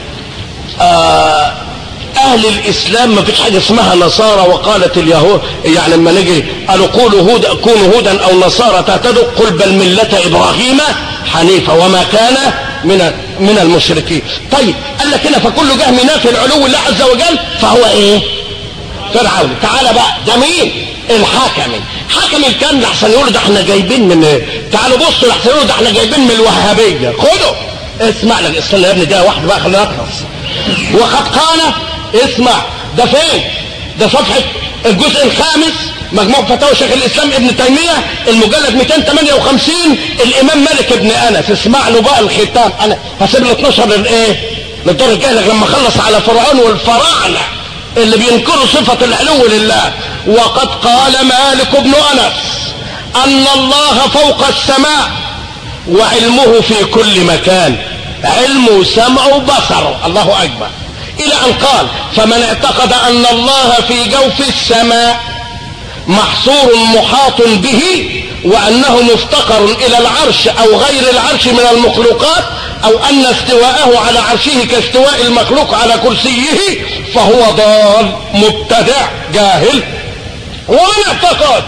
آه اهل الاسلام ما فيش حاجه اسمها نصارى وقالت اليهود يعني لما نجي قالوا قولوا هود كونوا هودا او نصارى تهتدوا قل بل مله ابراهيم حنيفه وما كان من من المشركين طيب قال لك هنا فكل جهم ينافي العلو الله عز وجل فهو ايه فرعون تعالى بقى ده مين الحكمي حكم الكلام ده احسن يقولوا ده احنا جايبين من تعالوا بصوا احسن يقولوا ده احنا جايبين من الوهابيه خدوا اسمع لك استنى يا ابني ده واحد بقى خلينا نخلص وقد قال اسمع ده فين ده صفحة الجزء الخامس مجموع فتاوى شيخ الاسلام ابن تيمية المجلد 258 الامام مالك ابن انس اسمع له بقى الختام انا هسيب له 12 للايه للدور الجاي لما اخلص على فرعون والفراعنة اللي بينكروا صفة العلو لله وقد قال مالك ابن انس ان الله فوق السماء وعلمه في كل مكان علمه سمعه بصره الله اكبر الى ان قال فمن اعتقد ان الله في جوف السماء محصور محاط به وانه مفتقر الى العرش او غير العرش من المخلوقات او ان استواءه على عرشه كاستواء المخلوق على كرسيه فهو ضال مبتدع جاهل ومن اعتقد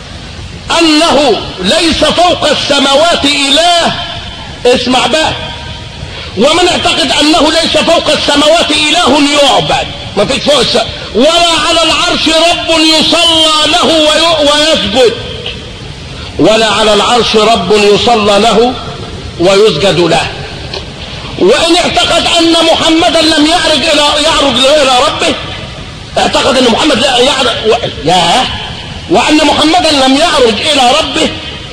انه ليس فوق السماوات اله اسمع بقى ومن اعتقد انه ليس فوق السماوات اله يعبد ما فيش فوق السماء ولا على العرش رب يصلى له ويسجد ولا على العرش رب يصلى له ويسجد له وان اعتقد ان محمدا لم يعرج الى يعرج الى ربه اعتقد ان محمد لا يعرج و... يا وان محمدا لم يعرج الى ربه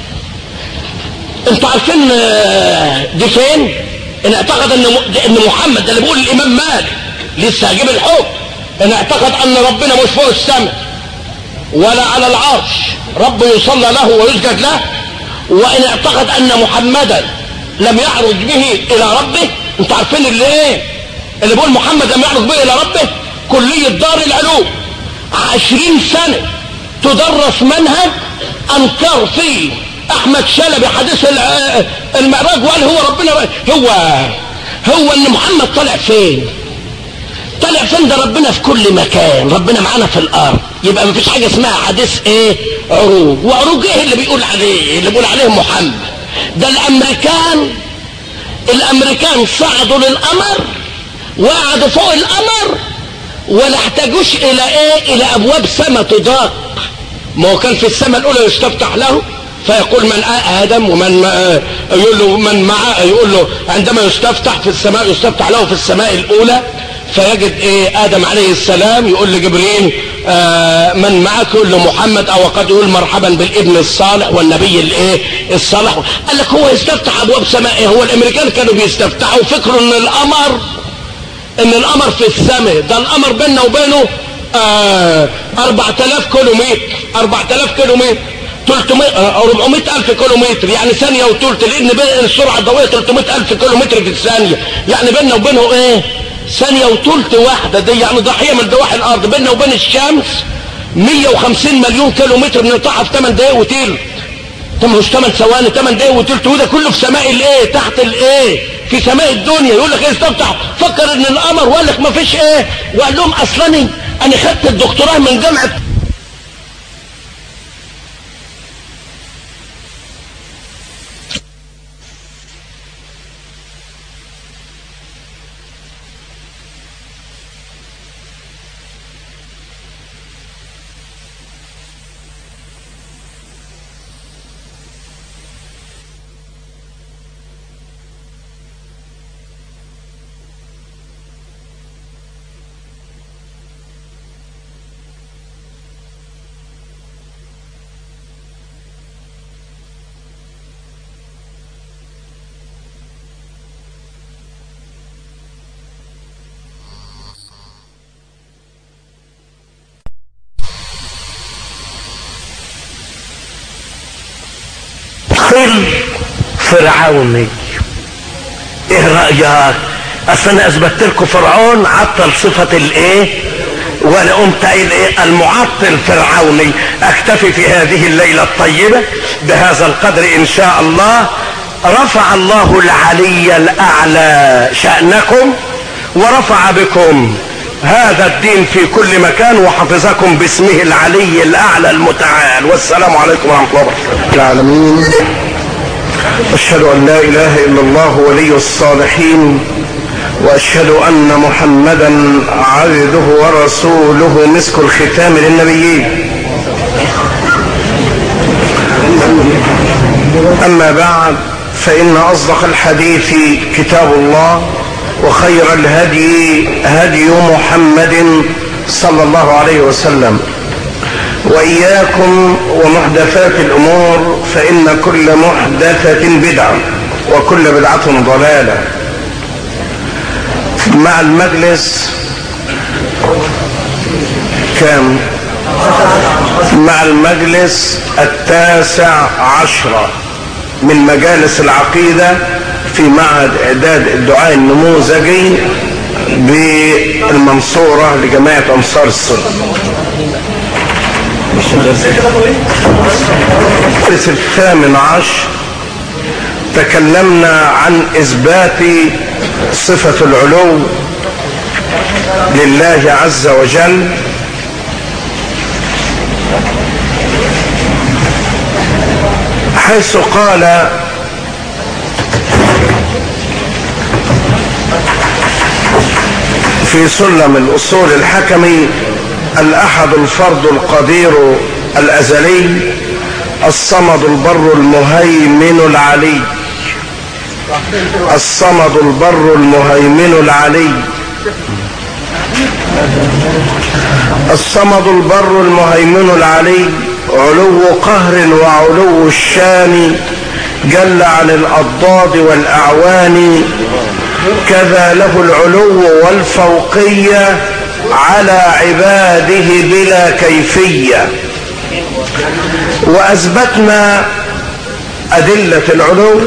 انتوا عارفين دي فين ان اعتقد ان ان محمد ده اللي بيقول الامام مالك لسه هجيب الحكم ان اعتقد ان ربنا مش فوق السماء ولا على العرش رب يصلى له ويسجد له وان اعتقد ان محمدا لم يعرج به الى ربه انتوا عارفين اللي ايه اللي بيقول محمد لم يعرج به الى ربه كلية دار العلوم عشرين سنة تدرس منهج انكر فيه احمد شلبي حديث المعراج وقال هو ربنا هو هو ان محمد طلع فين طلع فين ده ربنا في كل مكان ربنا معانا في الارض يبقى ما فيش حاجه اسمها حديث ايه عروج وعروج ايه اللي بيقول عليه اللي بيقول عليه محمد ده الامريكان الامريكان صعدوا للقمر وقعدوا فوق القمر ولا احتاجوش الى ايه الى ابواب سما تضاق ما هو كان في السماء الاولى يستفتح له فيقول من ادم ومن يقول له من معه يقول له عندما يستفتح في السماء يستفتح له في السماء الاولى فيجد ايه ادم عليه السلام يقول لجبريل آه من معك يقول له محمد او قد يقول مرحبا بالابن الصالح والنبي الايه الصالح قال لك هو يستفتح ابواب سماء إيه هو الامريكان كانوا بيستفتحوا فكروا ان القمر ان القمر في السماء ده القمر بيننا وبينه آه 4000 كيلو متر 4000 كيلو متر 300 او 400 الف كيلو متر يعني ثانيه وثلث لان بين السرعه الضوئيه 300 الف كيلو متر في الثانيه يعني بيننا وبينه ايه ثانيه وثلث واحده دي يعني ضحيه من ضواحي الارض بيننا وبين الشمس 150 مليون كيلو متر بنقطعها في 8 دقايق وتلت طب مش 8 ثواني 8 دقايق وتلت وده كله في سماء الايه تحت الايه في سماء الدنيا يقول لك ايه استفتح فكر ان القمر وقال لك ما فيش ايه وقال لهم اصلا انا خدت الدكتوراه من جامعه فرعوني ايه رأيك اصل انا اثبتت لكم فرعون عطل صفة الايه وانا قمت قايل ايه المعطل فرعوني اكتفي في هذه الليلة الطيبة بهذا القدر ان شاء الله رفع الله العلي الاعلى شأنكم ورفع بكم هذا الدين في كل مكان وحفظكم باسمه العلي الاعلى المتعال والسلام عليكم ورحمة الله وبركاته العالمين أشهد أن لا إله إلا الله ولي الصالحين وأشهد أن محمدا عبده ورسوله مسك الختام للنبيين أما بعد فإن أصدق الحديث كتاب الله وخير الهدي هدي محمد صلى الله عليه وسلم وإياكم ومحدثات الأمور فإن كل محدثة بدعة وكل بدعة ضلالة مع المجلس كام مع المجلس التاسع عشر من مجالس العقيدة في معهد إعداد الدعاء النموذجي بالمنصورة لجماعة أنصار السنة الدرس الثامن عشر تكلمنا عن إثبات صفة العلو لله عز وجل حيث قال في سلم الأصول الحكمي الأحد الفرد القدير الأزلي الصمد البر المهيمن العلي الصمد البر المهيمن العلي الصمد البر المهيمن العلي علو قهر وعلو الشان جل عن الأضداد والأعوان كذا له العلو والفوقية على عباده بلا كيفية وأثبتنا أدلة العلو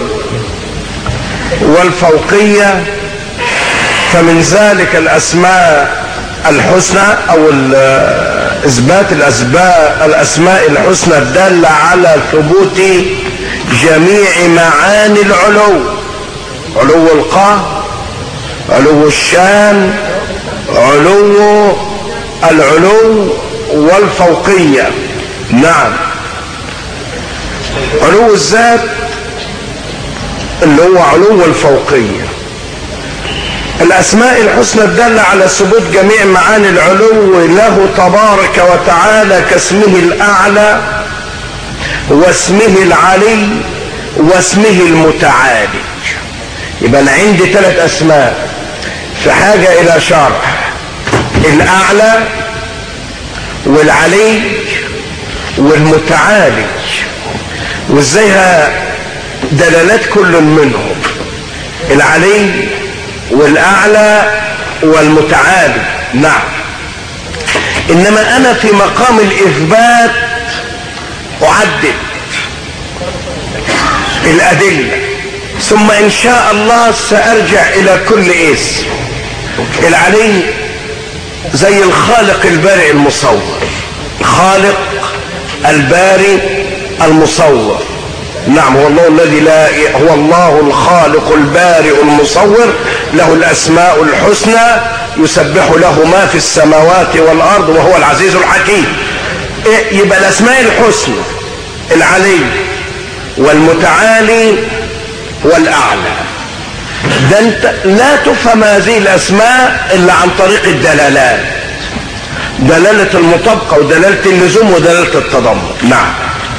والفوقية فمن ذلك الأسماء الحسنى أو إثبات الأسماء, الأسماء الحسنى الدالة على ثبوت جميع معاني العلو علو القهر علو الشان علو العلو والفوقية نعم علو الذات اللي هو علو الفوقية الأسماء الحسنى الدالة على ثبوت جميع معاني العلو له تبارك وتعالى كاسمه الأعلى واسمه العلي واسمه المتعالي يبقى أنا عندي ثلاث أسماء في حاجة إلى شرح الأعلى والعلي والمتعالي وازاي دلالات كل منهم العلي والأعلى والمتعالي نعم إنما أنا في مقام الإثبات أعدد الأدلة ثم إن شاء الله سأرجع إلى كل اسم العلي زي الخالق البارئ المصور الخالق البارئ المصور نعم هو الله الذي لا هو الله الخالق البارئ المصور له الاسماء الحسنى يسبح له ما في السماوات والارض وهو العزيز الحكيم إيه يبقى الاسماء الحسنى العلي والمتعالي والاعلى ده انت لا تفهم هذه الاسماء الا عن طريق الدلالات دلالة المطابقة ودلالة اللزوم ودلالة التضمن نعم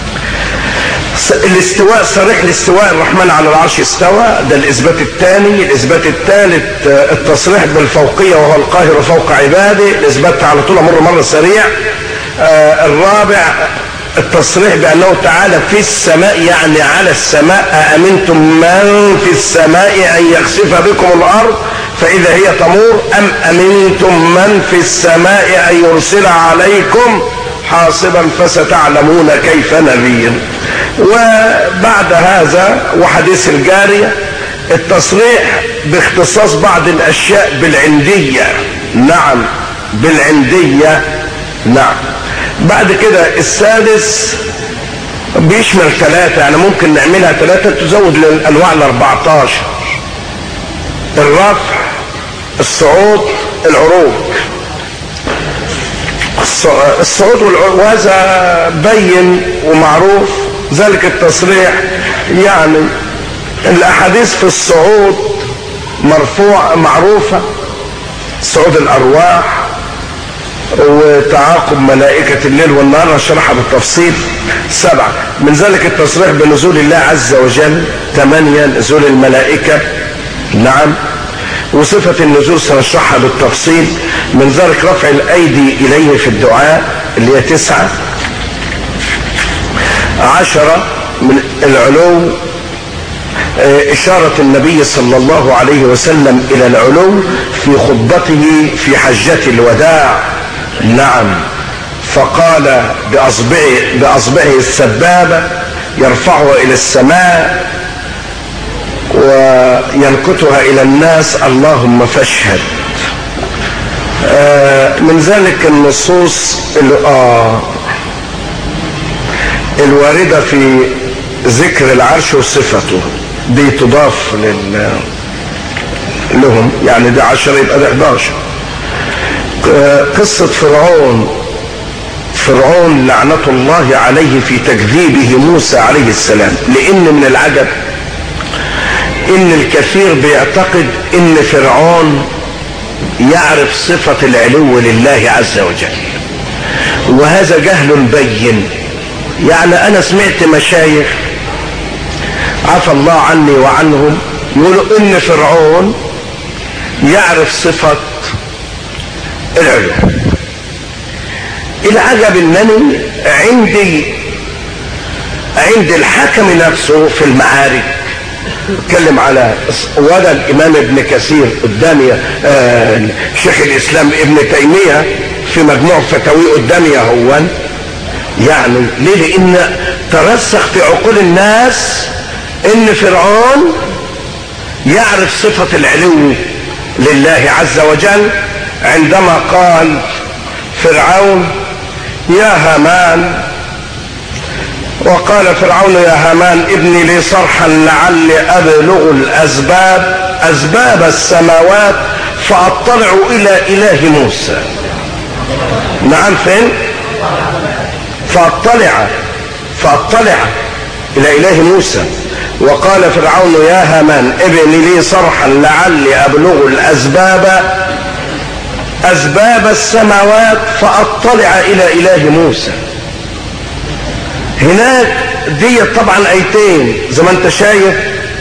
الاستواء صريح الاستواء الرحمن على العرش استوى ده الاثبات الثاني الاثبات الثالث التصريح بالفوقيه وهو القاهر فوق عباده الاثبات على طول مر مره سريع آه الرابع التصريح بانه تعالى في السماء يعني على السماء أأمنتم من في السماء ان يخسف بكم الارض فاذا هي تمور ام امنتم من في السماء ان يرسل عليكم حاصبا فستعلمون كيف نذير وبعد هذا وحديث الجارية التصريح باختصاص بعض الاشياء بالعندية نعم بالعندية نعم بعد كده السادس بيشمل ثلاثة يعني ممكن نعملها ثلاثة تزود للأنواع ال 14 الرفع الصعود العروج الصعود والعروج وهذا بين ومعروف ذلك التصريح يعني الأحاديث في الصعود مرفوع معروفة صعود الأرواح وتعاقب ملائكة الليل والنهار نشرحها بالتفصيل سبعة من ذلك التصريح بنزول الله عز وجل ثمانية نزول الملائكة نعم وصفة النزول سنشرحها بالتفصيل من ذلك رفع الأيدي إليه في الدعاء اللي هي تسعة عشرة من العلو إشارة النبي صلى الله عليه وسلم إلى العلو في خطبته في حجة الوداع نعم فقال بأصبعه, بأصبعه السبابة يرفعها إلى السماء وينكتها إلى الناس اللهم فاشهد آه من ذلك النصوص آه الواردة في ذكر العرش وصفته دي تضاف لل لهم يعني ده عشرة يبقى ده 11 قصة فرعون فرعون لعنة الله عليه في تكذيبه موسى عليه السلام لأن من العجب إن الكثير بيعتقد إن فرعون يعرف صفة العلو لله عز وجل وهذا جهل بين يعني أنا سمعت مشايخ عفى الله عني وعنهم يقولوا إن فرعون يعرف صفة العلو العجب انني عندي عند الحكم نفسه في المعارك اتكلم على ولا الامام ابن كثير قدامي آه شيخ الاسلام ابن تيميه في مجموع فتاوي قدامي هو يعني ليه لان ترسخ في عقول الناس ان فرعون يعرف صفه العلو لله عز وجل عندما قال فرعون يا هامان وقال فرعون يا هامان ابني لي صرحا لعلي ابلغ الاسباب اسباب السماوات فاطلع الى اله موسى نعم فين فاطلع فاطلع الى اله موسى وقال فرعون يا هامان ابني لي صرحا لعلي ابلغ الاسباب اسباب السماوات فاطلع الى اله موسى هناك دي طبعا ايتين زي ما انت شايف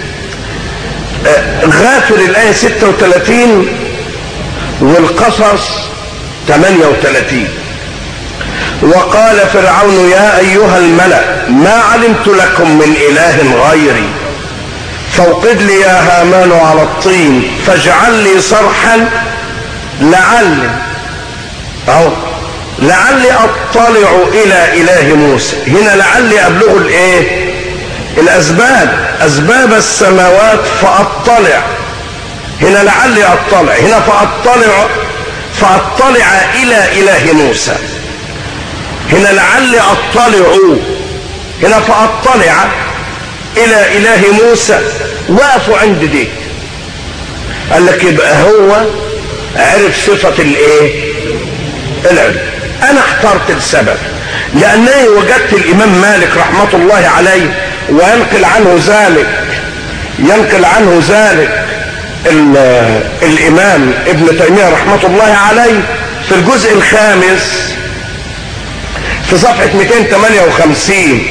غافر الايه 36 والقصص 38 وقال فرعون يا ايها الملا ما علمت لكم من اله غيري فوقد لي يا هامان على الطين فاجعل لي صرحا لعل اهو لعلي اطلع الى اله موسى هنا لعلي ابلغ الايه الاسباب اسباب السماوات فاطلع هنا لعلي اطلع هنا فاطلع فاطلع الى اله موسى هنا لعلي اطلع هنا فاطلع الى اله موسى وقفوا عند دي قال لك يبقى هو عرف صفة الايه العلم انا احترت السبب لانني وجدت الامام مالك رحمة الله عليه وينقل عنه ذلك ينقل عنه ذلك الامام ابن تيمية رحمة الله عليه في الجزء الخامس في صفحة 258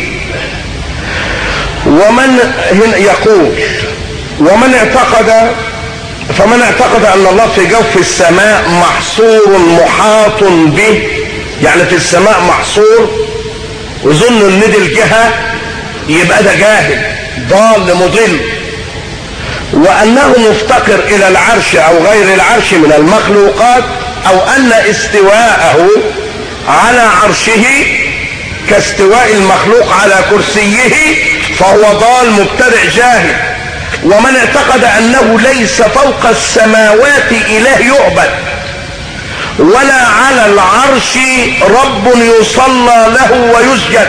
ومن هنا يقول ومن اعتقد فمن اعتقد ان الله في جوف السماء محصور محاط به يعني في السماء محصور وظن ان دي الجهه يبقى ده جاهل ضال مضل وانه مفتقر الى العرش او غير العرش من المخلوقات او ان استواءه على عرشه كاستواء المخلوق على كرسيه فهو ضال مبتدع جاهل ومن اعتقد انه ليس فوق السماوات اله يعبد ولا على العرش رب يصلى له ويسجد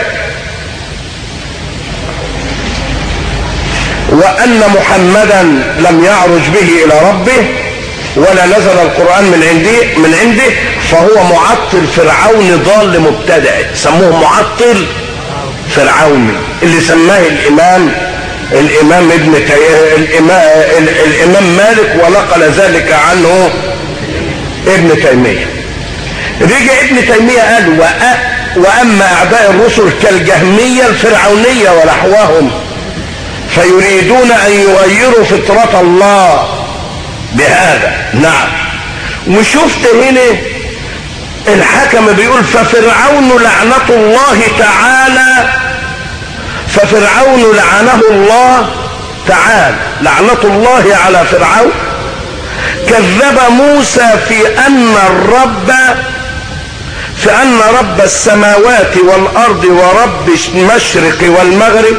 وان محمدا لم يعرج به الى ربه ولا نزل القرآن من عنده من عنده فهو معطل فرعوني ضال مبتدع سموه معطل فرعوني اللي سماه الامام الامام ابن تي... الامام, الامام مالك ونقل ذلك عنه ابن تيمية رجع ابن تيمية قال وأ... واما اعداء الرسل كالجهمية الفرعونية ونحوهم فيريدون ان يغيروا فطرة الله بهذا نعم وشفت هنا الحكم بيقول ففرعون لعنة الله تعالى ففرعون لعنه الله تعالى لعنة الله على فرعون كذب موسى في أن الرب في أن رب السماوات والأرض ورب المشرق والمغرب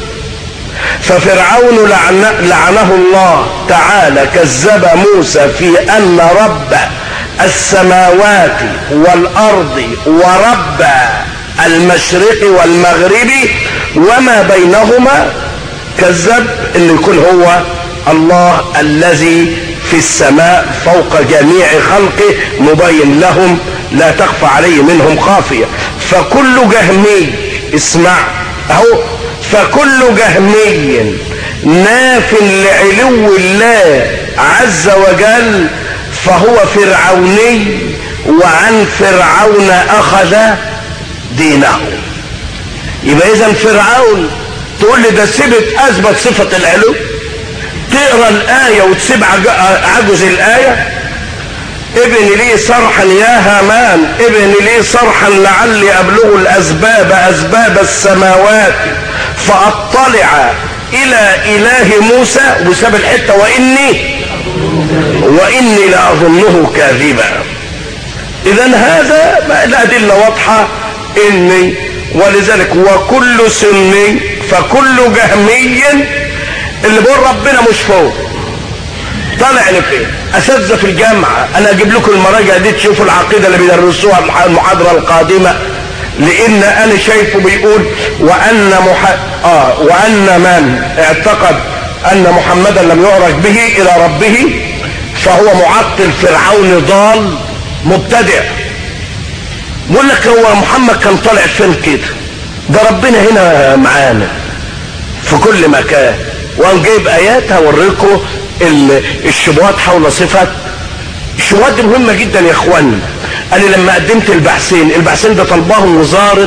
ففرعون لعن لعنه الله تعالى كذب موسى في أن رب السماوات والأرض ورب المشرق والمغرب وما بينهما كذب أن يكون هو الله الذي في السماء فوق جميع خلقه مبين لهم لا تخفى عليه منهم خافية فكل جهمي اسمع اهو فكل جهمي ناف لعلو الله عز وجل فهو فرعوني وعن فرعون اخذ دينه يبقى اذا فرعون تقول لي ده سبت اثبت صفة العلو تقرا الايه وتسيب عجز الايه ابن لي صرحا يا هامان ابن لي صرحا لعلي ابلغ الاسباب اسباب السماوات فاطلع الى اله موسى وساب الحته واني واني لاظنه كاذبا اذا هذا الادله واضحه اني ولذلك وكل سني فكل جهمي اللي بيقول ربنا مش فوق طالع لفين اساتذه في الجامعه انا اجيب لكم المراجع دي تشوفوا العقيده اللي بيدرسوها المحاضره القادمه لان انا شايفه بيقول وان مح... اه وان من اعتقد ان محمدا لم يعرج به الى ربه فهو معطل فرعون ضال مبتدع بقول لك هو محمد كان طالع فين كده ده ربنا هنا معانا في كل مكان وان جايب ايات هوريكم الشبهات حول صفة الشبهات دي مهمة جدا يا اخواني انا لما قدمت البحثين البحثين ده طلبهم وزارة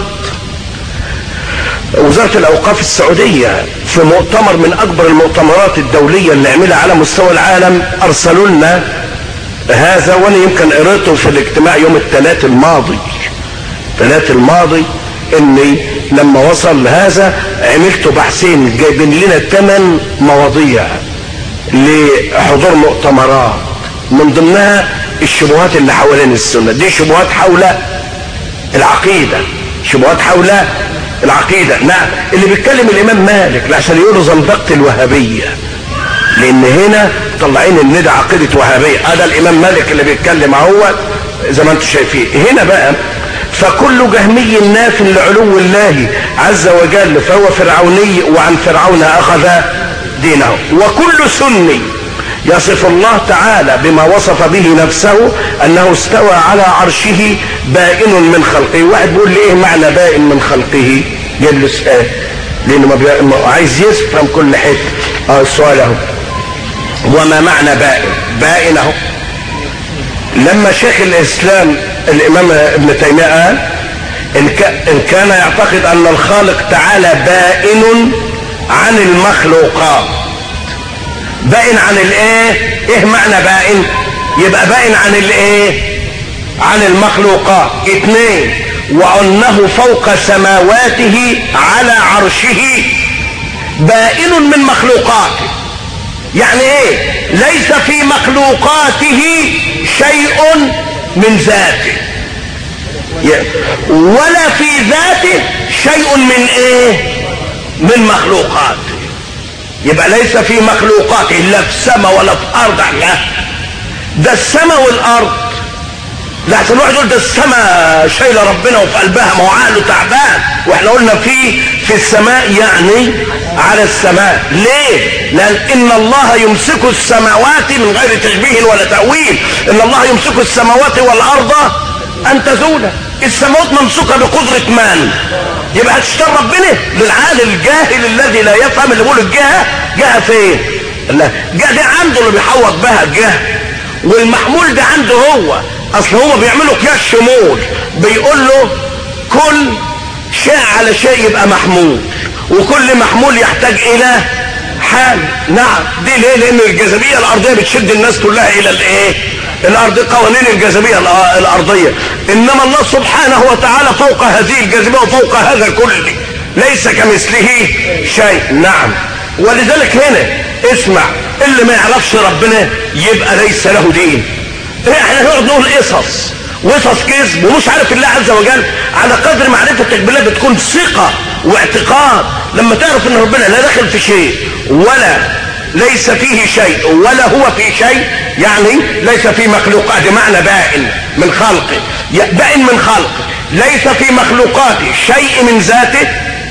وزارة الاوقاف السعودية في مؤتمر من اكبر المؤتمرات الدولية اللي عملها على مستوى العالم ارسلوا لنا هذا وانا يمكن قريته في الاجتماع يوم الثلاث الماضي الثلاث الماضي اني لما وصل هذا عملت بحثين جايبين لنا ثمان مواضيع لحضور مؤتمرات من ضمنها الشبهات اللي حوالين السنه دي شبهات حول العقيده شبهات حول العقيده نعم اللي بيتكلم الامام مالك عشان يقولوا زندقه الوهابيه لان هنا طلعين ان ده عقيده وهابيه هذا الامام مالك اللي بيتكلم اهو زي ما انتم شايفين هنا بقى فكل جهمي ناف لعلو الله عز وجل فهو فرعوني وعن فرعون اخذ دينه وكل سني يصف الله تعالى بما وصف به نفسه انه استوى على عرشه بائن من خلقه واحد بيقول لي ايه معنى بائن من خلقه قال له سؤال لانه ما بي... عايز يفهم كل حته اه السؤال اهو وما معنى بائن بائن اهو لما شيخ الاسلام الامام ابن تيميه قال إن, ك... ان كان يعتقد ان الخالق تعالى بائن عن المخلوقات بائن عن الايه ايه معنى بائن يبقى بائن عن الايه عن المخلوقات اثنين وانه فوق سماواته على عرشه بائن من مخلوقاته يعني ايه ليس في مخلوقاته شيء من ذاته ولا في ذاته شيء من ايه من مخلوقاته يبقى ليس في مخلوقاته لا في سماء ولا في ارض لا ده السماء والارض لحسن الواحد يقول ده السماء شايله ربنا وفي قلبها ما هو عقله تعبان واحنا قلنا في في السماء يعني على السماء ليه لان ان الله يمسك السماوات من غير تشبيه ولا تاويل ان الله يمسك السماوات والارض ان تزولا السماوات ممسوكه بقدره من يبقى هتشتر ربنا للعقل الجاهل الذي لا يفهم اللي بيقول الجهه جهه فين لا جهه دي عنده اللي بيحوط بها الجهه والمحمول ده عنده هو اصل هو بيعملوا قياس شمول بيقول له كل شيء على شيء يبقى محمول وكل محمول يحتاج الى حال نعم دي ليه لان الجاذبيه الارضيه بتشد الناس كلها الى الايه الارض قوانين الجاذبيه الارضيه انما الله سبحانه وتعالى فوق هذه الجاذبيه وفوق هذا كله ليس كمثله شيء نعم ولذلك هنا اسمع اللي ما يعرفش ربنا يبقى ليس له دين احنا نقعد نقول قصص وقصص كذب ومش عارف الله عز وجل على قدر معرفتك بالله بتكون ثقة واعتقاد لما تعرف ان ربنا لا داخل في شيء ولا ليس فيه شيء ولا هو في شيء يعني ليس في مخلوقات معنى بائن من خلقه بائن من خلقه ليس في مخلوقاته شيء من ذاته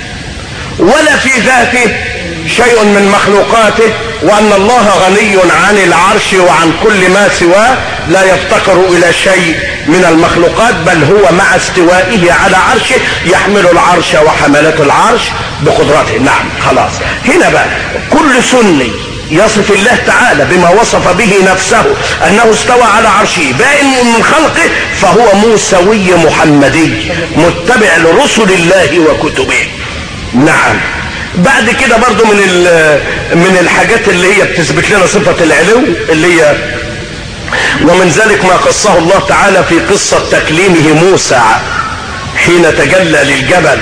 ولا في ذاته شيء من مخلوقاته وأن الله غني عن العرش وعن كل ما سواه لا يفتقر إلى شيء من المخلوقات بل هو مع استوائه على عرشه يحمل العرش وحملة العرش بقدرته نعم خلاص هنا بقى كل سني يصف الله تعالى بما وصف به نفسه أنه استوى على عرشه بائن من خلقه فهو موسوي محمدي متبع لرسل الله وكتبه نعم بعد كده برضو من من الحاجات اللي هي بتثبت لنا صفة العلو اللي هي ومن ذلك ما قصه الله تعالى في قصة تكليمه موسى حين تجلى للجبل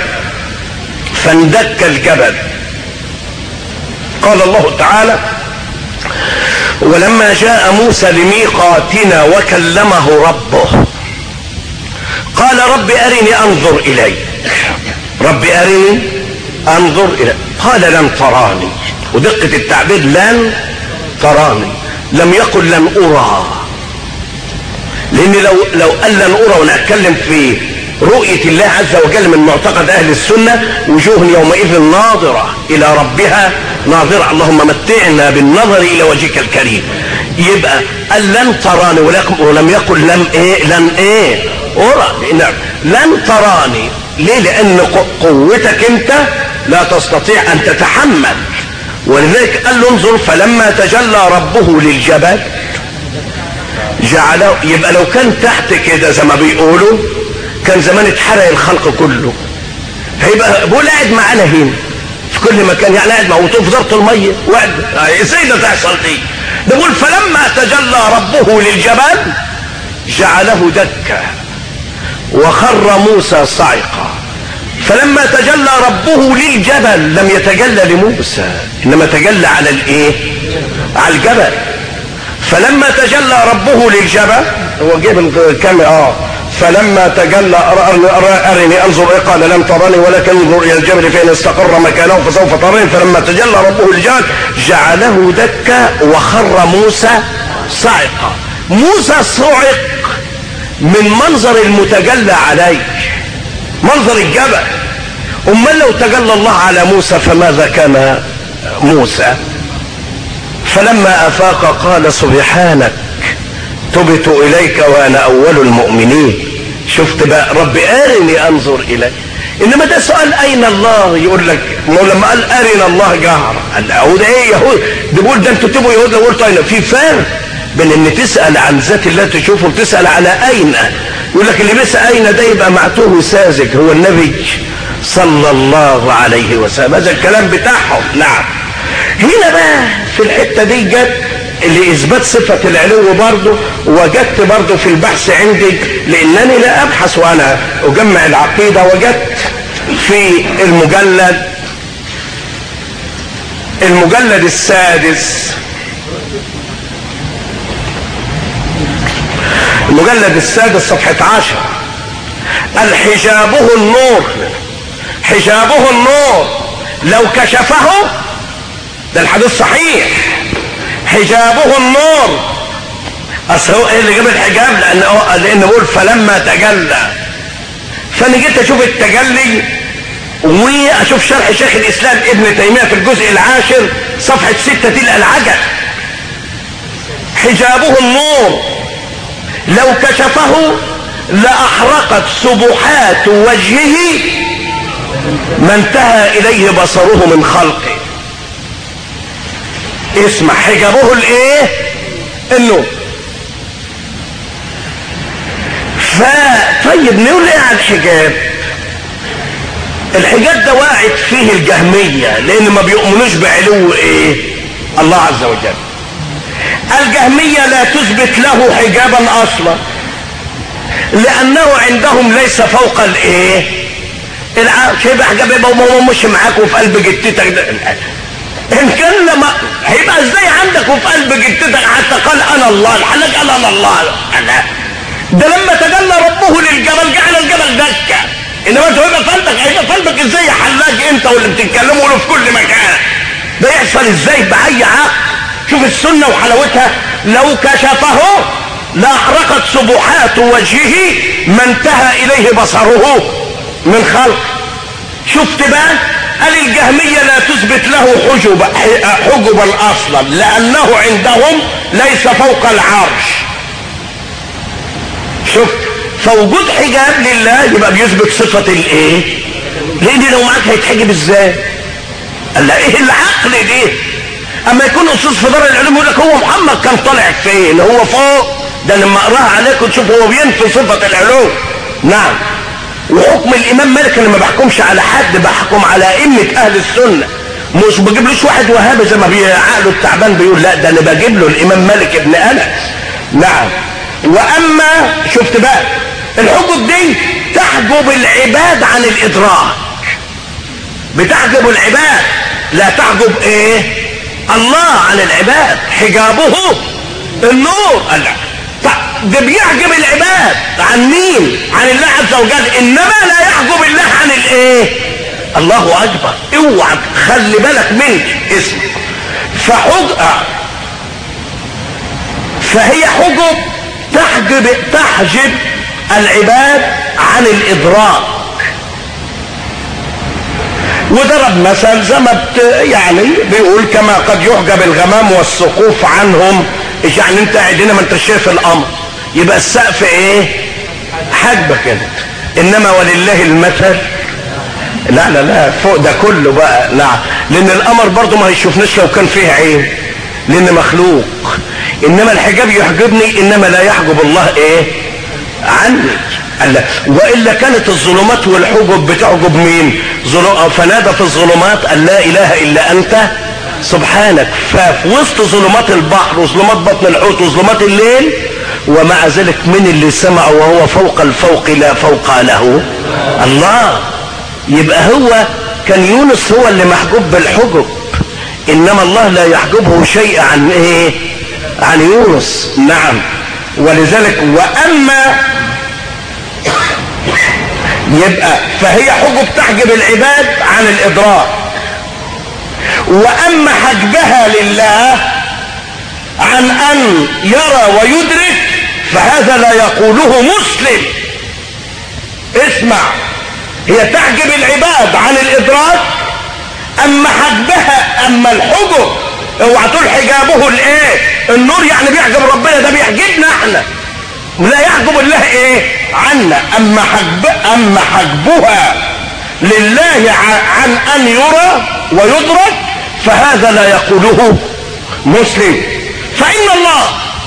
فاندك الجبل قال الله تعالى ولما جاء موسى لميقاتنا وكلمه ربه قال رب أرني أنظر إليك رب أرني انظر الى قال لن تراني ودقة التعبير لن تراني لم يقل لن ارى لان لو لو قال لن ارى ونتكلم في رؤية الله عز وجل من معتقد اهل السنة وجوه يومئذ ناظرة الى ربها ناظرة اللهم متعنا بالنظر الى وجهك الكريم يبقى قال لن تراني ولم يقل لم ايه لن ايه ارى لن تراني ليه لان قوتك انت لا تستطيع ان تتحمل ولذلك قال له انظر فلما تجلى ربه للجبل جعله يبقى لو كان تحت كده زي ما بيقولوا كان زمان اتحرق الخلق كله هيبقى بقول قاعد معانا هنا في كل مكان يعني قاعد معاه في دارة المية وقعد ازاي ده تحصل دي ده بيقول فلما تجلى ربه للجبل جعله دكا وخر موسى صعقا فلما تجلى ربه للجبل لم يتجلى لموسى انما تجلى على الايه على الجبل فلما تجلى ربه للجبل هو جيب الكاميرا اه فلما تجلى ارني انظر إيه قال لم تراني ولكن انظر الى الجبل فان استقر مكانه فسوف تراني فلما تجلى ربه للجبل جعله دكا وخر موسى صعقا موسى صعق من منظر المتجلى عليه منظر الجبل امال لو تجلى الله على موسى فماذا كان موسى فلما افاق قال سبحانك تبت اليك وانا اول المؤمنين شفت بقى رب ارني انظر اليك انما ده سؤال اين الله يقول لك ما لما قال ارنا الله جهرا قال هو ده ايه يهود ده بيقول ده انتوا تبقوا يهود لو قلتوا اين في فرق بين ان تسال عن ذات الله تشوفه وتسال على اين يقول لك اللي بيسال اين ده يبقى معتوه ساذج هو النبي صلى الله عليه وسلم هذا الكلام بتاعهم نعم هنا بقى في الحته دي جت لإثبات صفة العلو برضه وجدت برضه في البحث عندي لأنني لا أبحث وأنا أجمع العقيدة وجدت في المجلد المجلد السادس المجلد السادس صفحة عشر الحجابه النور حجابه النور لو كشفه ده الحديث صحيح حجابه النور اصل هو ايه اللي جاب الحجاب لان لان بقول فلما تجلى فانا جيت اشوف التجلي واشوف شرح شيخ الاسلام ابن تيميه في الجزء العاشر صفحه سته تلقى العجب حجابه النور لو كشفه لاحرقت سبحات وجهه ما انتهى اليه بصره من خلقه اسمع حجابه الايه النور فطيب نقول ايه على الحجاب الحجاب ده واعد فيه الجهمية لان ما بيؤمنوش بعلو ايه الله عز وجل الجهمية لا تثبت له حجابا اصلا لانه عندهم ليس فوق الايه العرش هيبقى حجاب يبقى هو مش معاك وفي قلب جتتك ده ان كان لما هيبقى ازاي عندك وفي قلب جتتك حتى قال انا الله الحلاج قال انا الله أنا. ده لما تجلى ربه للجبل جعل الجبل دكة انما انت هيبقى في قلبك هيبقى في قلبك ازاي يا حلاج انت واللي بتتكلموا له في كل مكان ده يحصل ازاي باي عقل شوف السنة وحلاوتها لو كشفه لاحرقت سبحات وجهه ما انتهى اليه بصره من خلق شفت بقى قال الجهمية لا تثبت له حجب حجبا اصلا لانه عندهم ليس فوق العرش شفت فوجود حجاب لله يبقى بيثبت صفة الايه لان لو معاك هيتحجب ازاي قال لا ايه العقل دي اما يكون استاذ في دار العلوم يقول لك هو محمد كان طالع فين هو فوق ده لما اقراها عليكم تشوف هو بينفي صفة العلوم نعم وحكم الامام مالك انا ما بحكمش على حد بحكم على ائمه اهل السنه مش بجيبلوش واحد وهابي زي ما عقله التعبان بيقول لا ده انا بجيب له الامام مالك ابن انس نعم واما شفت بقى الحجب دي تحجب العباد عن الادراك بتحجب العباد لا تحجب ايه الله عن العباد حجابه النور الله ده بيحجب العباد عن مين عن الله عز وجل انما لا يحجب الله عن الايه الله اكبر اوعى خلي بالك منك اسم فحج فهي حجب تحجب تحجب العباد عن الادراك وضرب مثل زي ما يعني بيقول كما قد يحجب الغمام والسقوف عنهم يعني انت قاعد هنا ما انت شايف الامر يبقى السقف ايه حجبك انت انما ولله المثل لا لا لا فوق ده كله بقى لا لان القمر برضه ما هيشوفناش لو كان فيه عين لان مخلوق انما الحجاب يحجبني انما لا يحجب الله ايه عني الله والا كانت الظلمات والحجب بتحجب مين فنادى في الظلمات ان لا اله الا انت سبحانك ففي وسط ظلمات البحر وظلمات بطن الحوت وظلمات الليل ومع ذلك من اللي سمع وهو فوق الفوق لا فوق له الله يبقى هو كان يونس هو اللي محجوب بالحجب انما الله لا يحجبه شيء عن ايه عن يونس نعم ولذلك واما يبقى فهي حجب تحجب العباد عن الادراك واما حجبها لله عن ان يرى ويدرك فهذا لا يقوله مسلم اسمع هي تحجب العباد عن الادراك اما حجبها اما الحجب اوعى تقول حجابه الايه النور يعني بيحجب ربنا ده بيحجبنا احنا لا يحجب الله ايه عنا اما حجب اما حجبها لله عن ان يرى ويدرك فهذا لا يقوله مسلم فان الله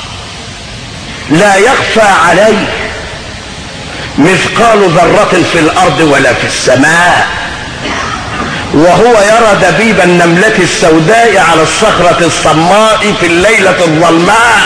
لا يخفى عليه مثقال ذرة في الأرض ولا في السماء وهو يرى دبيب النملة السوداء على الصخرة الصماء في الليلة الظلماء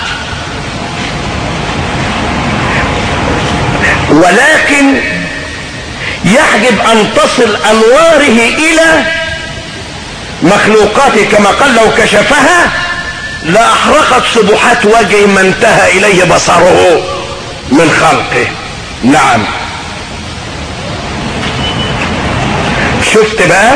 ولكن يحجب أن تصل أنواره إلى مخلوقاته كما قال لو كشفها لأحرقت سبحات وجه ما انتهى إليه بصره من خلقه نعم شفت بقى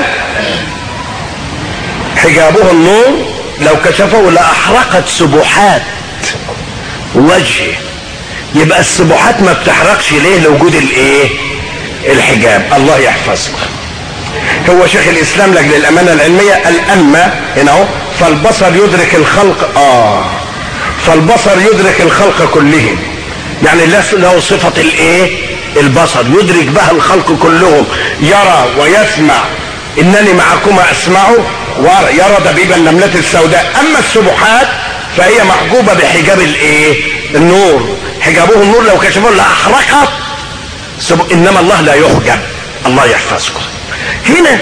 حجابه النور لو كشفه لاحرقت سبحات وجهه يبقى السبحات ما بتحرقش ليه لوجود الايه الحجاب الله يحفظكم هو شيخ الاسلام لاجل الامانه العلميه الاما هنا اهو فالبصر يدرك الخلق اه فالبصر يدرك الخلق كلهم يعني له صفه الايه البصر يدرك بها الخلق كلهم يرى ويسمع انني معكما اسمعه ويرى دبيب النملة السوداء اما السبحات فهي محجوبة بحجاب الايه النور حجابه النور لو كشفه لاحرقت سب... انما الله لا يحجب الله يحفظكم هنا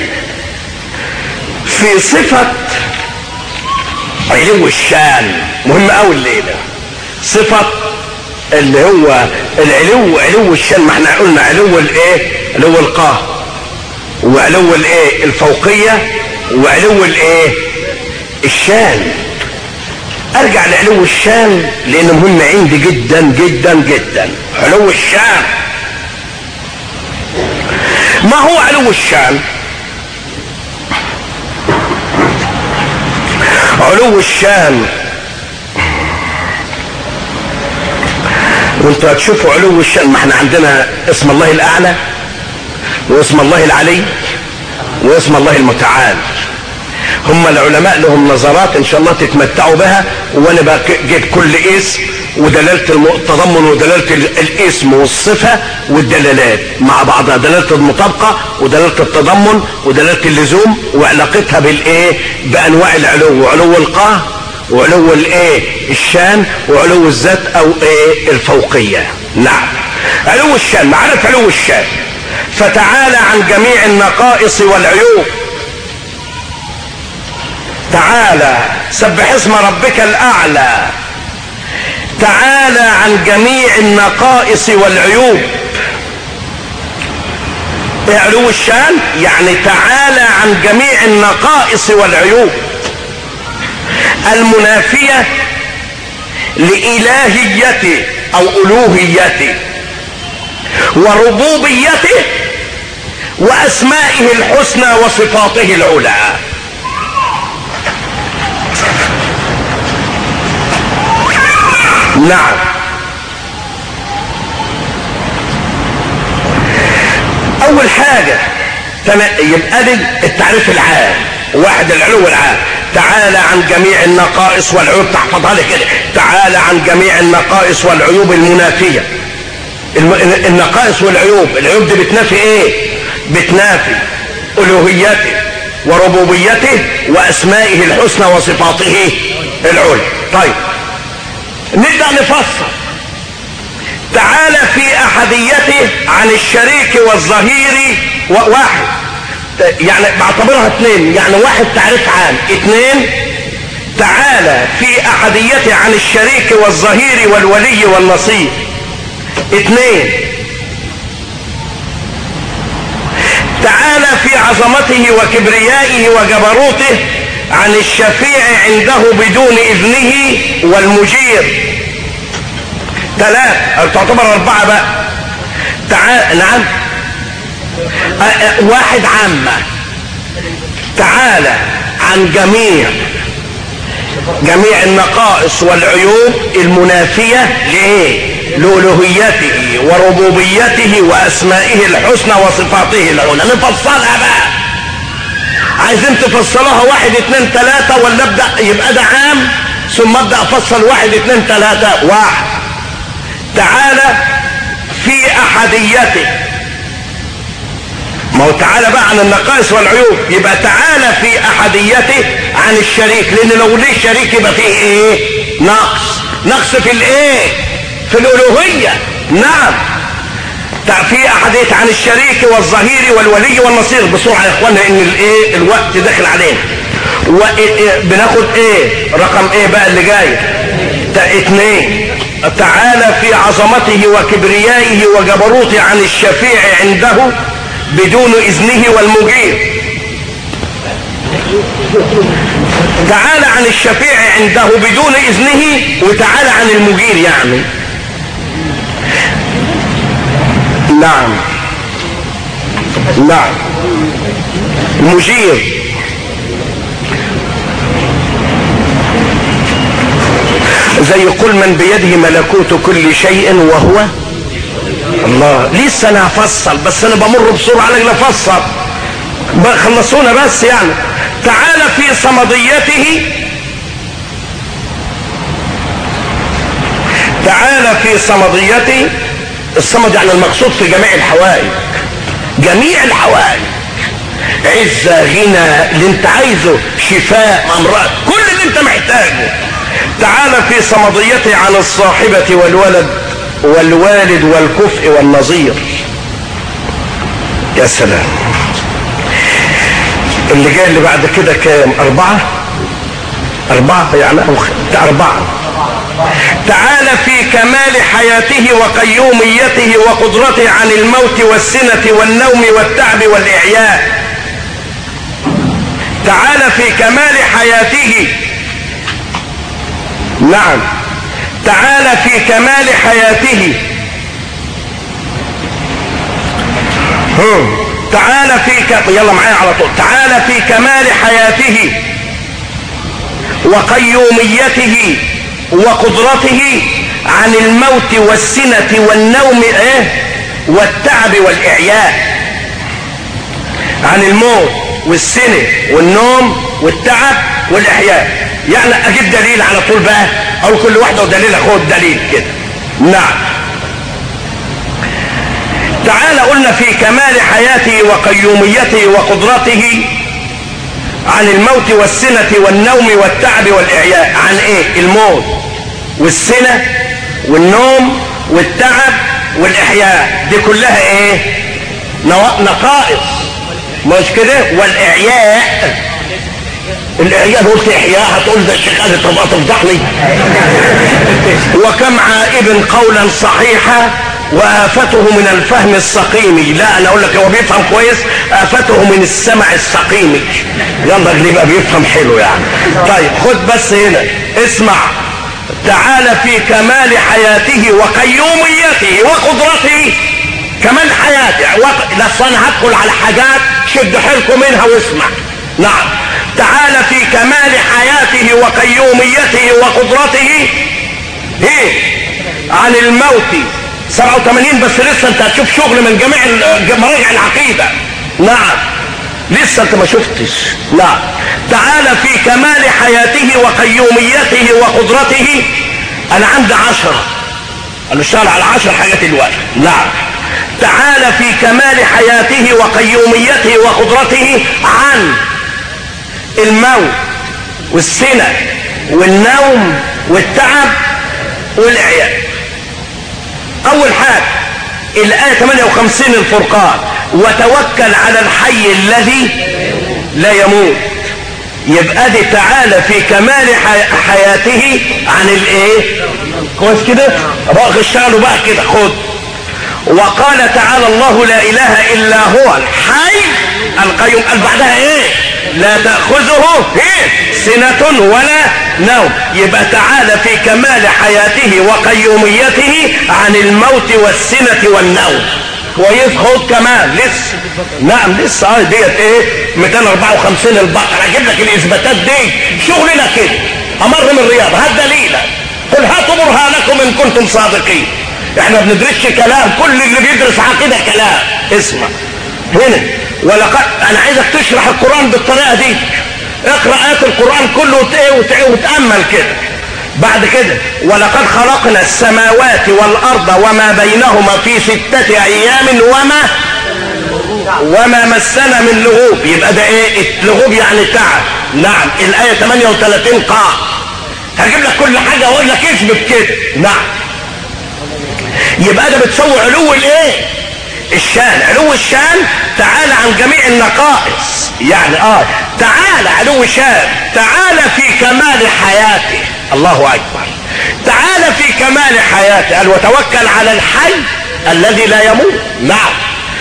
في صفة علو الشان مهم قوي الليلة صفة اللي هو العلو علو الشان ما احنا قلنا علو الايه علو القهر وعلو الايه الفوقية وعلو الايه الشان ارجع لعلو الشان لانه مهم عندي جدا جدا جدا علو الشان ما هو علو الشان علو الشان وانتوا هتشوفوا علو الشان ما احنا عندنا اسم الله الاعلى واسم الله العلي واسم الله المتعال هم العلماء لهم نظرات ان شاء الله تتمتعوا بها وانا بقى جيت كل اسم ودلالة التضمن ودلالة الاسم والصفة والدلالات مع بعضها دلالة المطابقة ودلالة التضمن ودلالة اللزوم وعلاقتها بالايه بانواع العلو علو القهر وعلو الايه الشان وعلو الذات او ايه الفوقية نعم علو الشان معرف علو الشان فتعالى عن جميع النقائص والعيوب تعالى سبح اسم ربك الاعلى تعالى عن جميع النقائص والعيوب علو الشان يعني تعالى عن جميع النقائص والعيوب المنافية لإلهيته أو ألوهيته وربوبيته وأسمائه الحسنى وصفاته العلى نعم اول حاجة يبقى دي التعريف العام واحد العلو العام تعالى عن جميع النقائص والعيوب تحفظها لي كده تعالى عن جميع النقائص والعيوب المنافية النقائص والعيوب العيوب دي بتنافي ايه بتنافي الوهيته وربوبيته واسمائه الحسنى وصفاته العلى طيب نبدأ نفسر تعالى في احديته عن الشريك والظهير واحد يعني بعتبرها اثنين يعني واحد تعريف عام اثنين تعالى في احديته عن الشريك والظهير والولي والنصير اثنين تعالى في عظمته وكبريائه وجبروته عن الشفيع عنده بدون اذنه والمجير ثلاث أو تعتبر اربعة بقى تعال نعم أه أه واحد عامة تعالى عن جميع جميع النقائص والعيوب المنافية لإيه لألوهيته وربوبيته وأسمائه الحسنى وصفاته العلى نفصلها بقى عايزين تفصلوها واحد اتنين تلاتة ولا ابدأ يبقى ده عام ثم ابدأ افصل واحد اتنين تلاتة واحد تعالى في احديته ما هو تعالى بقى عن النقائص والعيوب يبقى تعالى في احديته عن الشريك لان لو ليه شريك يبقى فيه ايه نقص نقص في الايه في الالوهيه نعم في احدية عن الشريك والظهير والولي والنصير بسرعة يا اخوانا ان الايه الوقت داخل علينا بناخد ايه رقم ايه بقى اللي جاي اتنين تعالى في عظمته وكبريائه وجبروته عن الشفيع عنده بدون اذنه والمجير تعالى عن الشفيع عنده بدون اذنه وتعالى عن المجير يعني نعم نعم المجير زي قل من بيده ملكوت كل شيء وهو الله لسه انا هفصل بس انا بمر بسرعه لاجل افصل خلصونا بس يعني تعالى في صمديته تعالى في صمديته الصمد يعني المقصود في جميع الحوائج جميع الحوائج عزة غنى اللي انت عايزه شفاء امراض كل اللي انت محتاجه تعالى في صمديته عن الصاحبة والولد والوالد والكفء والنظير يا سلام اللي جاي اللي بعد كده كام أربعة أربعة يعني أو أربعة تعالى في كمال حياته وقيوميته وقدرته عن الموت والسنة والنوم والتعب والإعياء تعالى في كمال حياته نعم تعالى في كمال حياته هم. تعالى في ك... يلا معايا على طول تعالى في كمال حياته وقيوميته وقدرته عن الموت والسنة والنوم ايه والتعب والإعياء عن الموت والسنة والنوم والتعب والإحياء يعني أجيب دليل على طول بقى أو كل واحدة ودليل أخذ دليل كده نعم تعالى قلنا في كمال حياته وقيوميته وقدرته عن الموت والسنة والنوم والتعب والإعياء عن إيه الموت والسنة والنوم والتعب والإحياء دي كلها إيه نقائص مش كده والإعياء الإعياء قلت إحياء هتقول ده الشيخ قال طب تفضحني وكم عائب قولا صحيحا وآفته من الفهم السقيمي لا أنا أقول لك هو بيفهم كويس آفته من السمع السقيمي يلا اللي يبقى بيفهم حلو يعني طيب خد بس هنا اسمع تعالى في كمال حياته وقيوميته وقدرته كمال حياته وق... لا انا هدخل على حاجات شد حيلكم منها واسمع نعم تعالى في كمال حياته وقيوميته وقدرته ايه عن الموت 87 بس لسه انت هتشوف شغل من جميع مراجع العقيدة نعم لسه انت ما شفتش نعم تعالى في كمال حياته وقيوميته وقدرته انا عندي عشرة انا اشتغل على عشر حاجات الوقت نعم تعالى في كمال حياته وقيوميته وقدرته عن الموت والسنة والنوم والتعب والإعياء أول حاجة الآية 58 الفرقان وتوكل على الحي الذي لا يموت يبقى دي تعالى في كمال حياته عن الايه كويس كده بقى اشتغلوا بقى كده خد وقال تعالى الله لا اله الا هو الحي القيوم قال بعدها ايه لا تأخذه ايه سنة ولا نوم يبقى تعالى في كمال حياته وقيوميته عن الموت والسنة والنوم كويس خد كمان لسه نعم لسه اه ديت ايه 254 البقرة اجيب لك الاثباتات دي شغلنا كده امر من الرياض هات دليلا قل هاتوا برهانكم ان كنتم صادقين احنا بندرسش كلام كل اللي بيدرس عقيدة كلام اسمع هنا ولقد انا عايزك تشرح القرآن بالطريقة دي اقرأ آيات القرآن كله وتأمل كده بعد كده ولقد خلقنا السماوات والأرض وما بينهما في ستة أيام وما وما مسنا من لغوب يبقى ده ايه اللغوب يعني تعب نعم الآية 38 قاع هجيب لك كل حاجة واقول لك اثبت كده نعم يبقى ده بتسوي علو الايه الشان علو الشان تعالى عن جميع النقائص يعني اه تعالى علو الشان تعالى في كمال حياته الله اكبر تعالى في كمال حياته قال وتوكل على الحي الذي لا يموت نعم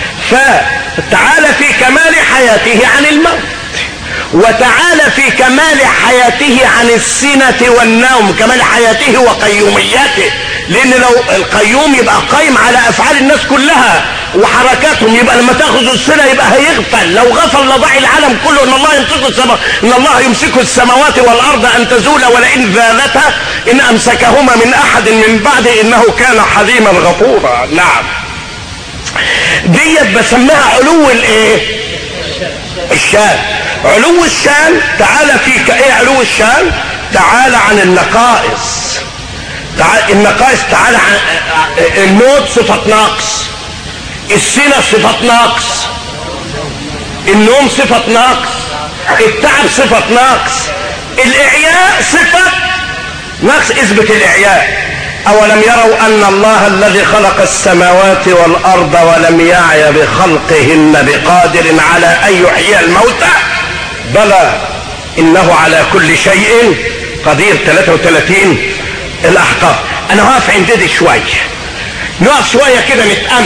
فتعالى في كمال حياته عن الموت وتعالى في كمال حياته عن السنة والنوم كمال حياته وقيوميته لان لو القيوم يبقى قايم على افعال الناس كلها وحركاتهم يبقى لما تاخذ السنة يبقى هيغفل لو غفل لضاع العالم كله ان الله يمسك السماء ان الله يمسك السماوات والارض ان تزول ولئن زالتا ان امسكهما من احد من بعد انه كان حليما غفورا نعم ديت بسميها علو الايه الشان علو الشان تعالى في ايه علو الشان تعالى عن النقائص تعال النقائص تعالى عن الموت صفة نقص السنة صفة نقص النوم صفة نقص التعب صفة نقص الإعياء صفة نقص اثبت الإعياء أولم يروا أن الله الذي خلق السماوات والأرض ولم يعي بخلقهن بقادر على أن يحيي الموتى بلى إنه على كل شيء قدير 33 الأحقاف أنا واقف عند دي شوية نقف شوية كده نتأمل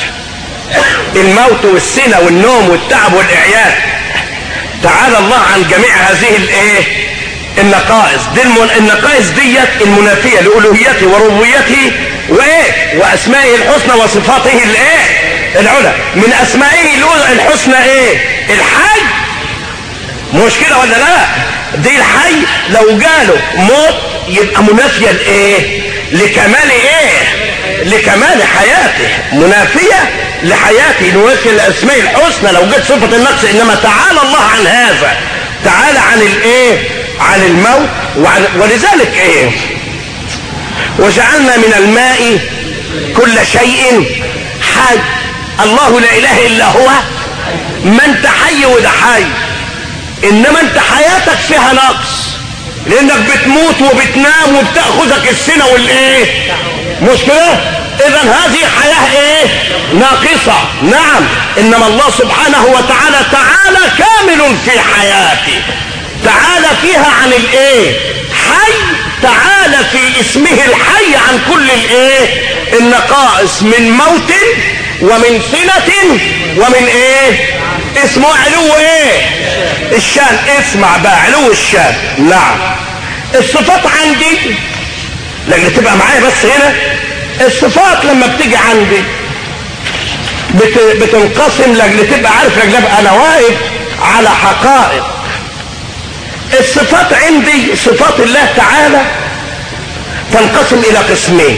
الموت والسنة والنوم والتعب والإعياء تعالى الله عن جميع هذه الايه النقائص دي المن... النقائص ديت المنافية لألوهيته وربوبيته وايه واسمائه الحسنى وصفاته الايه العلى من اسمائه الحسنى ايه الحي مش كده ولا لا دي الحي لو جاله موت يبقى منافية لايه لكمال ايه لكمال حياته منافية لحياته نوافي الاسماء الحسنى لو جت صفة النقص انما تعالى الله عن هذا تعالى عن الايه عن الموت وعن ولذلك ايه وجعلنا من الماء كل شيء حي الله لا اله الا هو ما انت حي وده حي انما انت حياتك فيها نقص لانك بتموت وبتنام وبتاخذك السنه والايه مش كده اذا هذه حياه ايه ناقصه نعم انما الله سبحانه وتعالى تعالى كامل في حياته تعالى فيها عن الايه حي تعالى في اسمه الحي عن كل الايه النقائص من موت ومن سنة ومن ايه اسمه علو ايه الشان اسمع بقى علو الشان نعم الصفات عندي لان تبقى معايا بس هنا الصفات لما بتيجي عندي بت... بتنقسم لاجل تبقى عارف لاجل انا واقف على حقائق الصفات عندي صفات الله تعالى تنقسم الى قسمين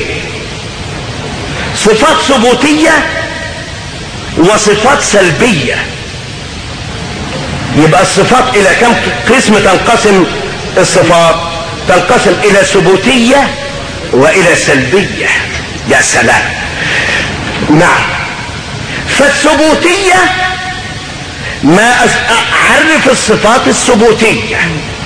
صفات ثبوتية وصفات سلبية يبقى الصفات الى كم قسم تنقسم الصفات تنقسم الى ثبوتية والى سلبية يا سلام نعم فالثبوتية ما اعرف الصفات الثبوتية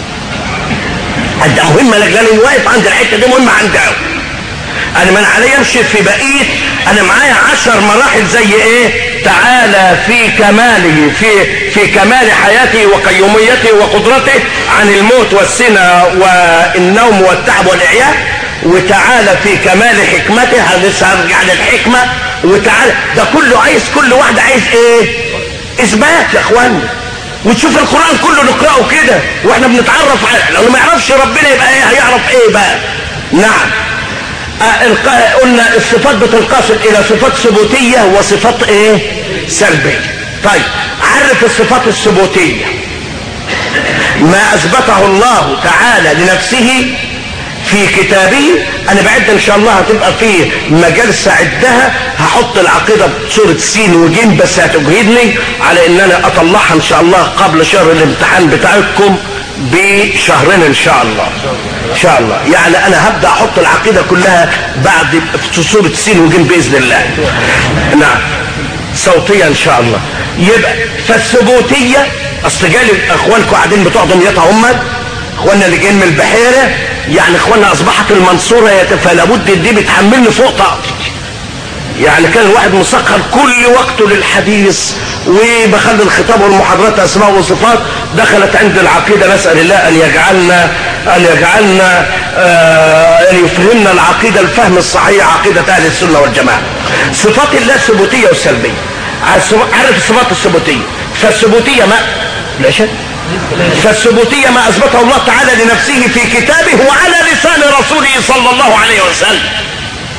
ده مهمة لأجلاني واقف عند الحتة دي مهمة عندي قوي انا من علي امشي في بقية انا معايا عشر مراحل زي ايه تعالى في كماله في في كمال حياته وقيوميته وقدرته عن الموت والسنة والنوم والتعب والاعياء وتعالى في كمال حكمته لسه هرجع للحكمة وتعالى ده كله عايز كل واحد عايز ايه اثبات يا اخوانا وتشوف القرآن كله نقرأه كده واحنا بنتعرف على لو ما يعرفش ربنا يبقى ايه هيعرف ايه بقى نعم آه قلنا الصفات بتنقسم الى صفات ثبوتية وصفات ايه سلبية طيب عرف الصفات الثبوتية ما اثبته الله تعالى لنفسه في كتابه انا بعد ان شاء الله هتبقى في مجالس عدها هحط العقيدة بصورة سين وجيم بس هتجهدني على ان انا اطلعها ان شاء الله قبل شهر الامتحان بتاعكم بشهرين ان شاء الله ان شاء الله يعني انا هبدأ احط العقيدة كلها بعد في صورة سين وجيم باذن الله نعم صوتية ان شاء الله يبقى فالثبوتية اصل جالي اخوانكم قاعدين بتوع دمياط هم اخواننا اللي جايين من البحيره يعني اخوانا اصبحت المنصورة فلا بد دي بتحملني فوق طاقتي يعني كان الواحد مسخر كل وقته للحديث وبخلي الخطاب والمحاضرات اسماء وصفات دخلت عند العقيدة نسأل الله ان يجعلنا ان يجعلنا آه ان يفهمنا العقيدة الفهم الصحيح عقيدة اهل السنة والجماعة صفات الله الثبوتية والسلبية عرف الصفات الثبوتية فالثبوتية ما لا شك فالثبوتية ما أثبته الله تعالى لنفسه في كتابه وعلى لسان رسوله صلى الله عليه وسلم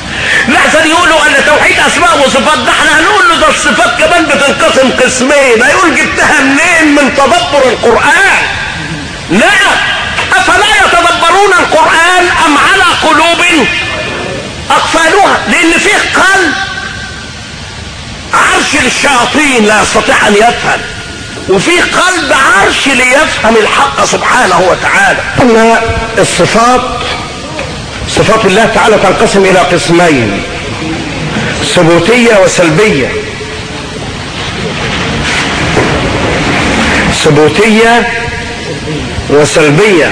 لحسن يقولوا ان توحيد اسماء وصفات ده احنا هنقول له ده الصفات كمان بتنقسم قسمين هيقول جبتها منين من تدبر القران لا افلا يتدبرون القران ام على قلوب اقفالها لان فيه قلب عرش للشياطين لا يستطيع ان يفهم وفي قلب عرش ليفهم الحق سبحانه وتعالى ان الصفات صفات الله تعالى تنقسم الى قسمين ثبوتية وسلبية ثبوتية وسلبية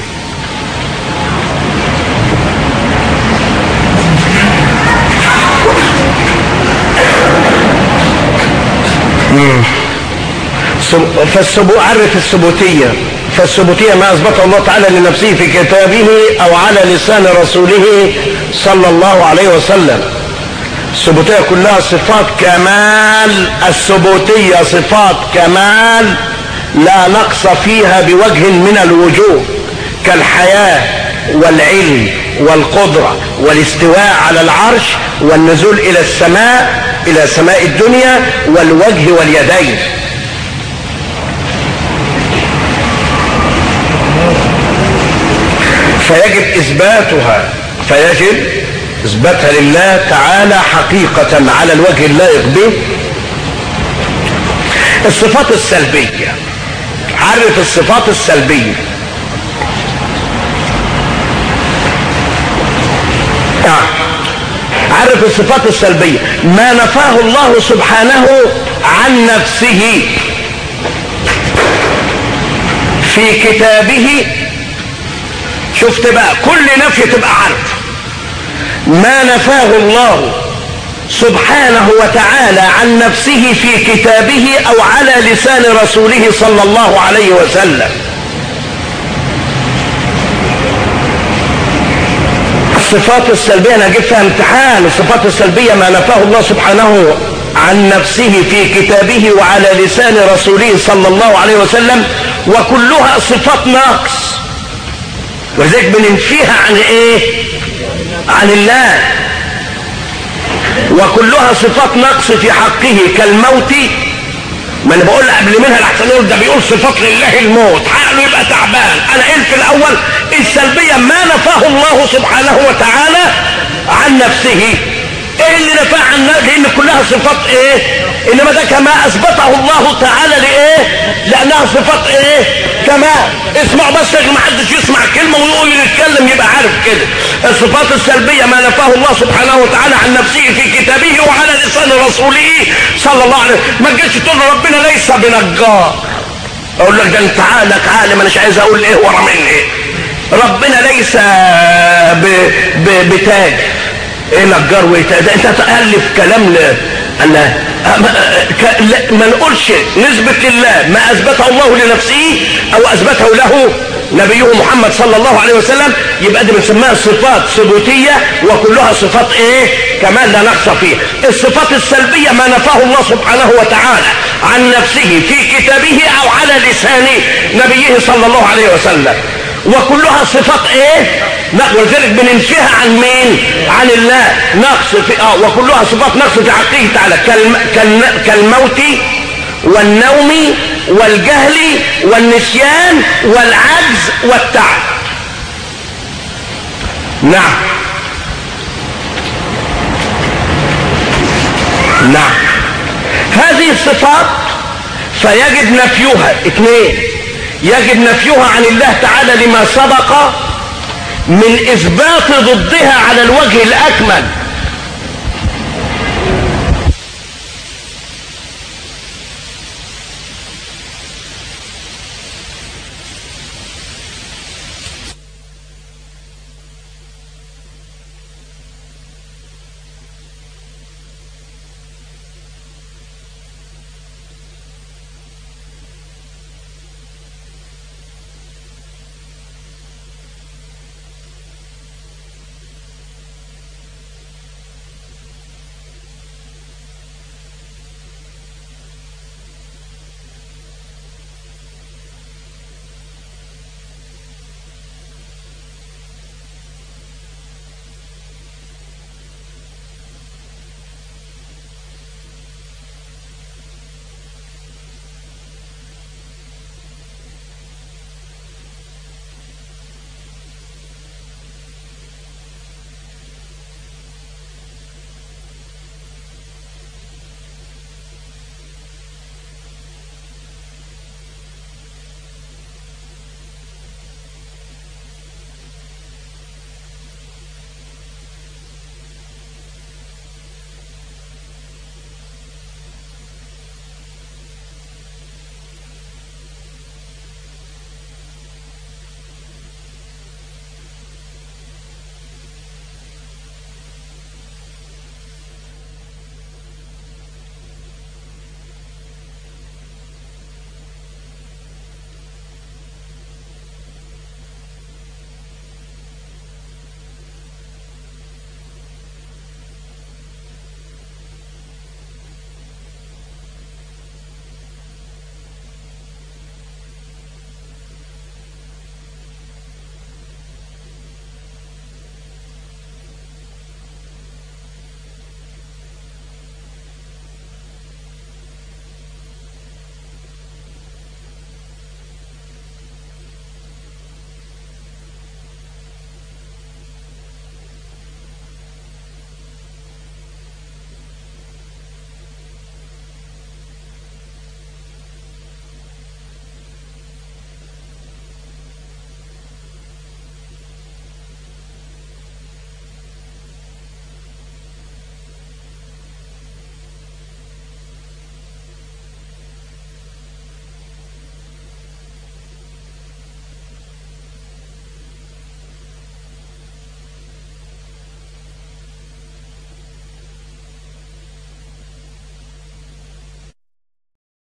فالسبو عرف الثبوتية فالثبوتية ما أثبته الله تعالى لنفسه في كتابه أو على لسان رسوله صلى الله عليه وسلم الثبوتية كلها صفات كمال الثبوتية صفات كمال لا نقص فيها بوجه من الوجوه كالحياة والعلم والقدرة والاستواء على العرش والنزول إلى السماء إلى سماء الدنيا والوجه واليدين فيجب اثباتها فيجب اثباتها لله تعالى حقيقة على الوجه اللائق به الصفات السلبية عرف الصفات السلبية عرف الصفات السلبية ما نفاه الله سبحانه عن نفسه في كتابه شفت بقى كل نفي تبقى عارف ما نفاه الله سبحانه وتعالى عن نفسه في كتابه او على لسان رسوله صلى الله عليه وسلم الصفات السلبية انا جبت فيها امتحان الصفات السلبية ما نفاه الله سبحانه عن نفسه في كتابه وعلى لسان رسوله صلى الله عليه وسلم وكلها صفات ناقص ولذلك بننفيها عن ايه عن الله وكلها صفات نقص في حقه كالموت ما انا بقول قبل منها لحسن يقول ده بيقول صفات لله الموت عقله يبقى تعبان انا قلت الاول السلبيه ما نفاه الله سبحانه وتعالى عن نفسه ايه اللي نفاه عن لان كلها صفات ايه انما ده كما اثبته الله تعالى لايه لانها صفات ايه كمال اسمع بس ما حدش يسمع كلمه ويقول يتكلم يبقى عارف كده الصفات السلبيه ما نفاه الله سبحانه وتعالى عن نفسه في كتابه وعلى لسان رسوله صلى الله عليه وسلم ما تجيش تقول ربنا ليس بنجار اقول لك ده انت عقلك عالم انا مش عايز اقول ايه ورا مني ايه ربنا ليس ب... ب... بتاج ايه نجار وتاج ده انت تالف كلام ل... أنا ما نقولش نثبت لله ما اثبته الله لنفسه او اثبته له نبيه محمد صلى الله عليه وسلم يبقى دي بنسميها صفات ثبوتيه وكلها صفات ايه كمان لا نقص فيها الصفات السلبيه ما نفاه الله سبحانه وتعالى عن نفسه في كتابه او على لسان نبيه صلى الله عليه وسلم وكلها صفات ايه ولذلك بننفيها عن مين عن الله نقص في اه وكلها صفات نقص في حقه تعالى كالم... كالم... كالموت والنوم والجهل والنسيان والعجز والتعب نعم نعم هذه الصفات فيجب نفيها اثنين يجب نفيها عن الله تعالى لما سبق من اثبات ضدها على الوجه الاكمل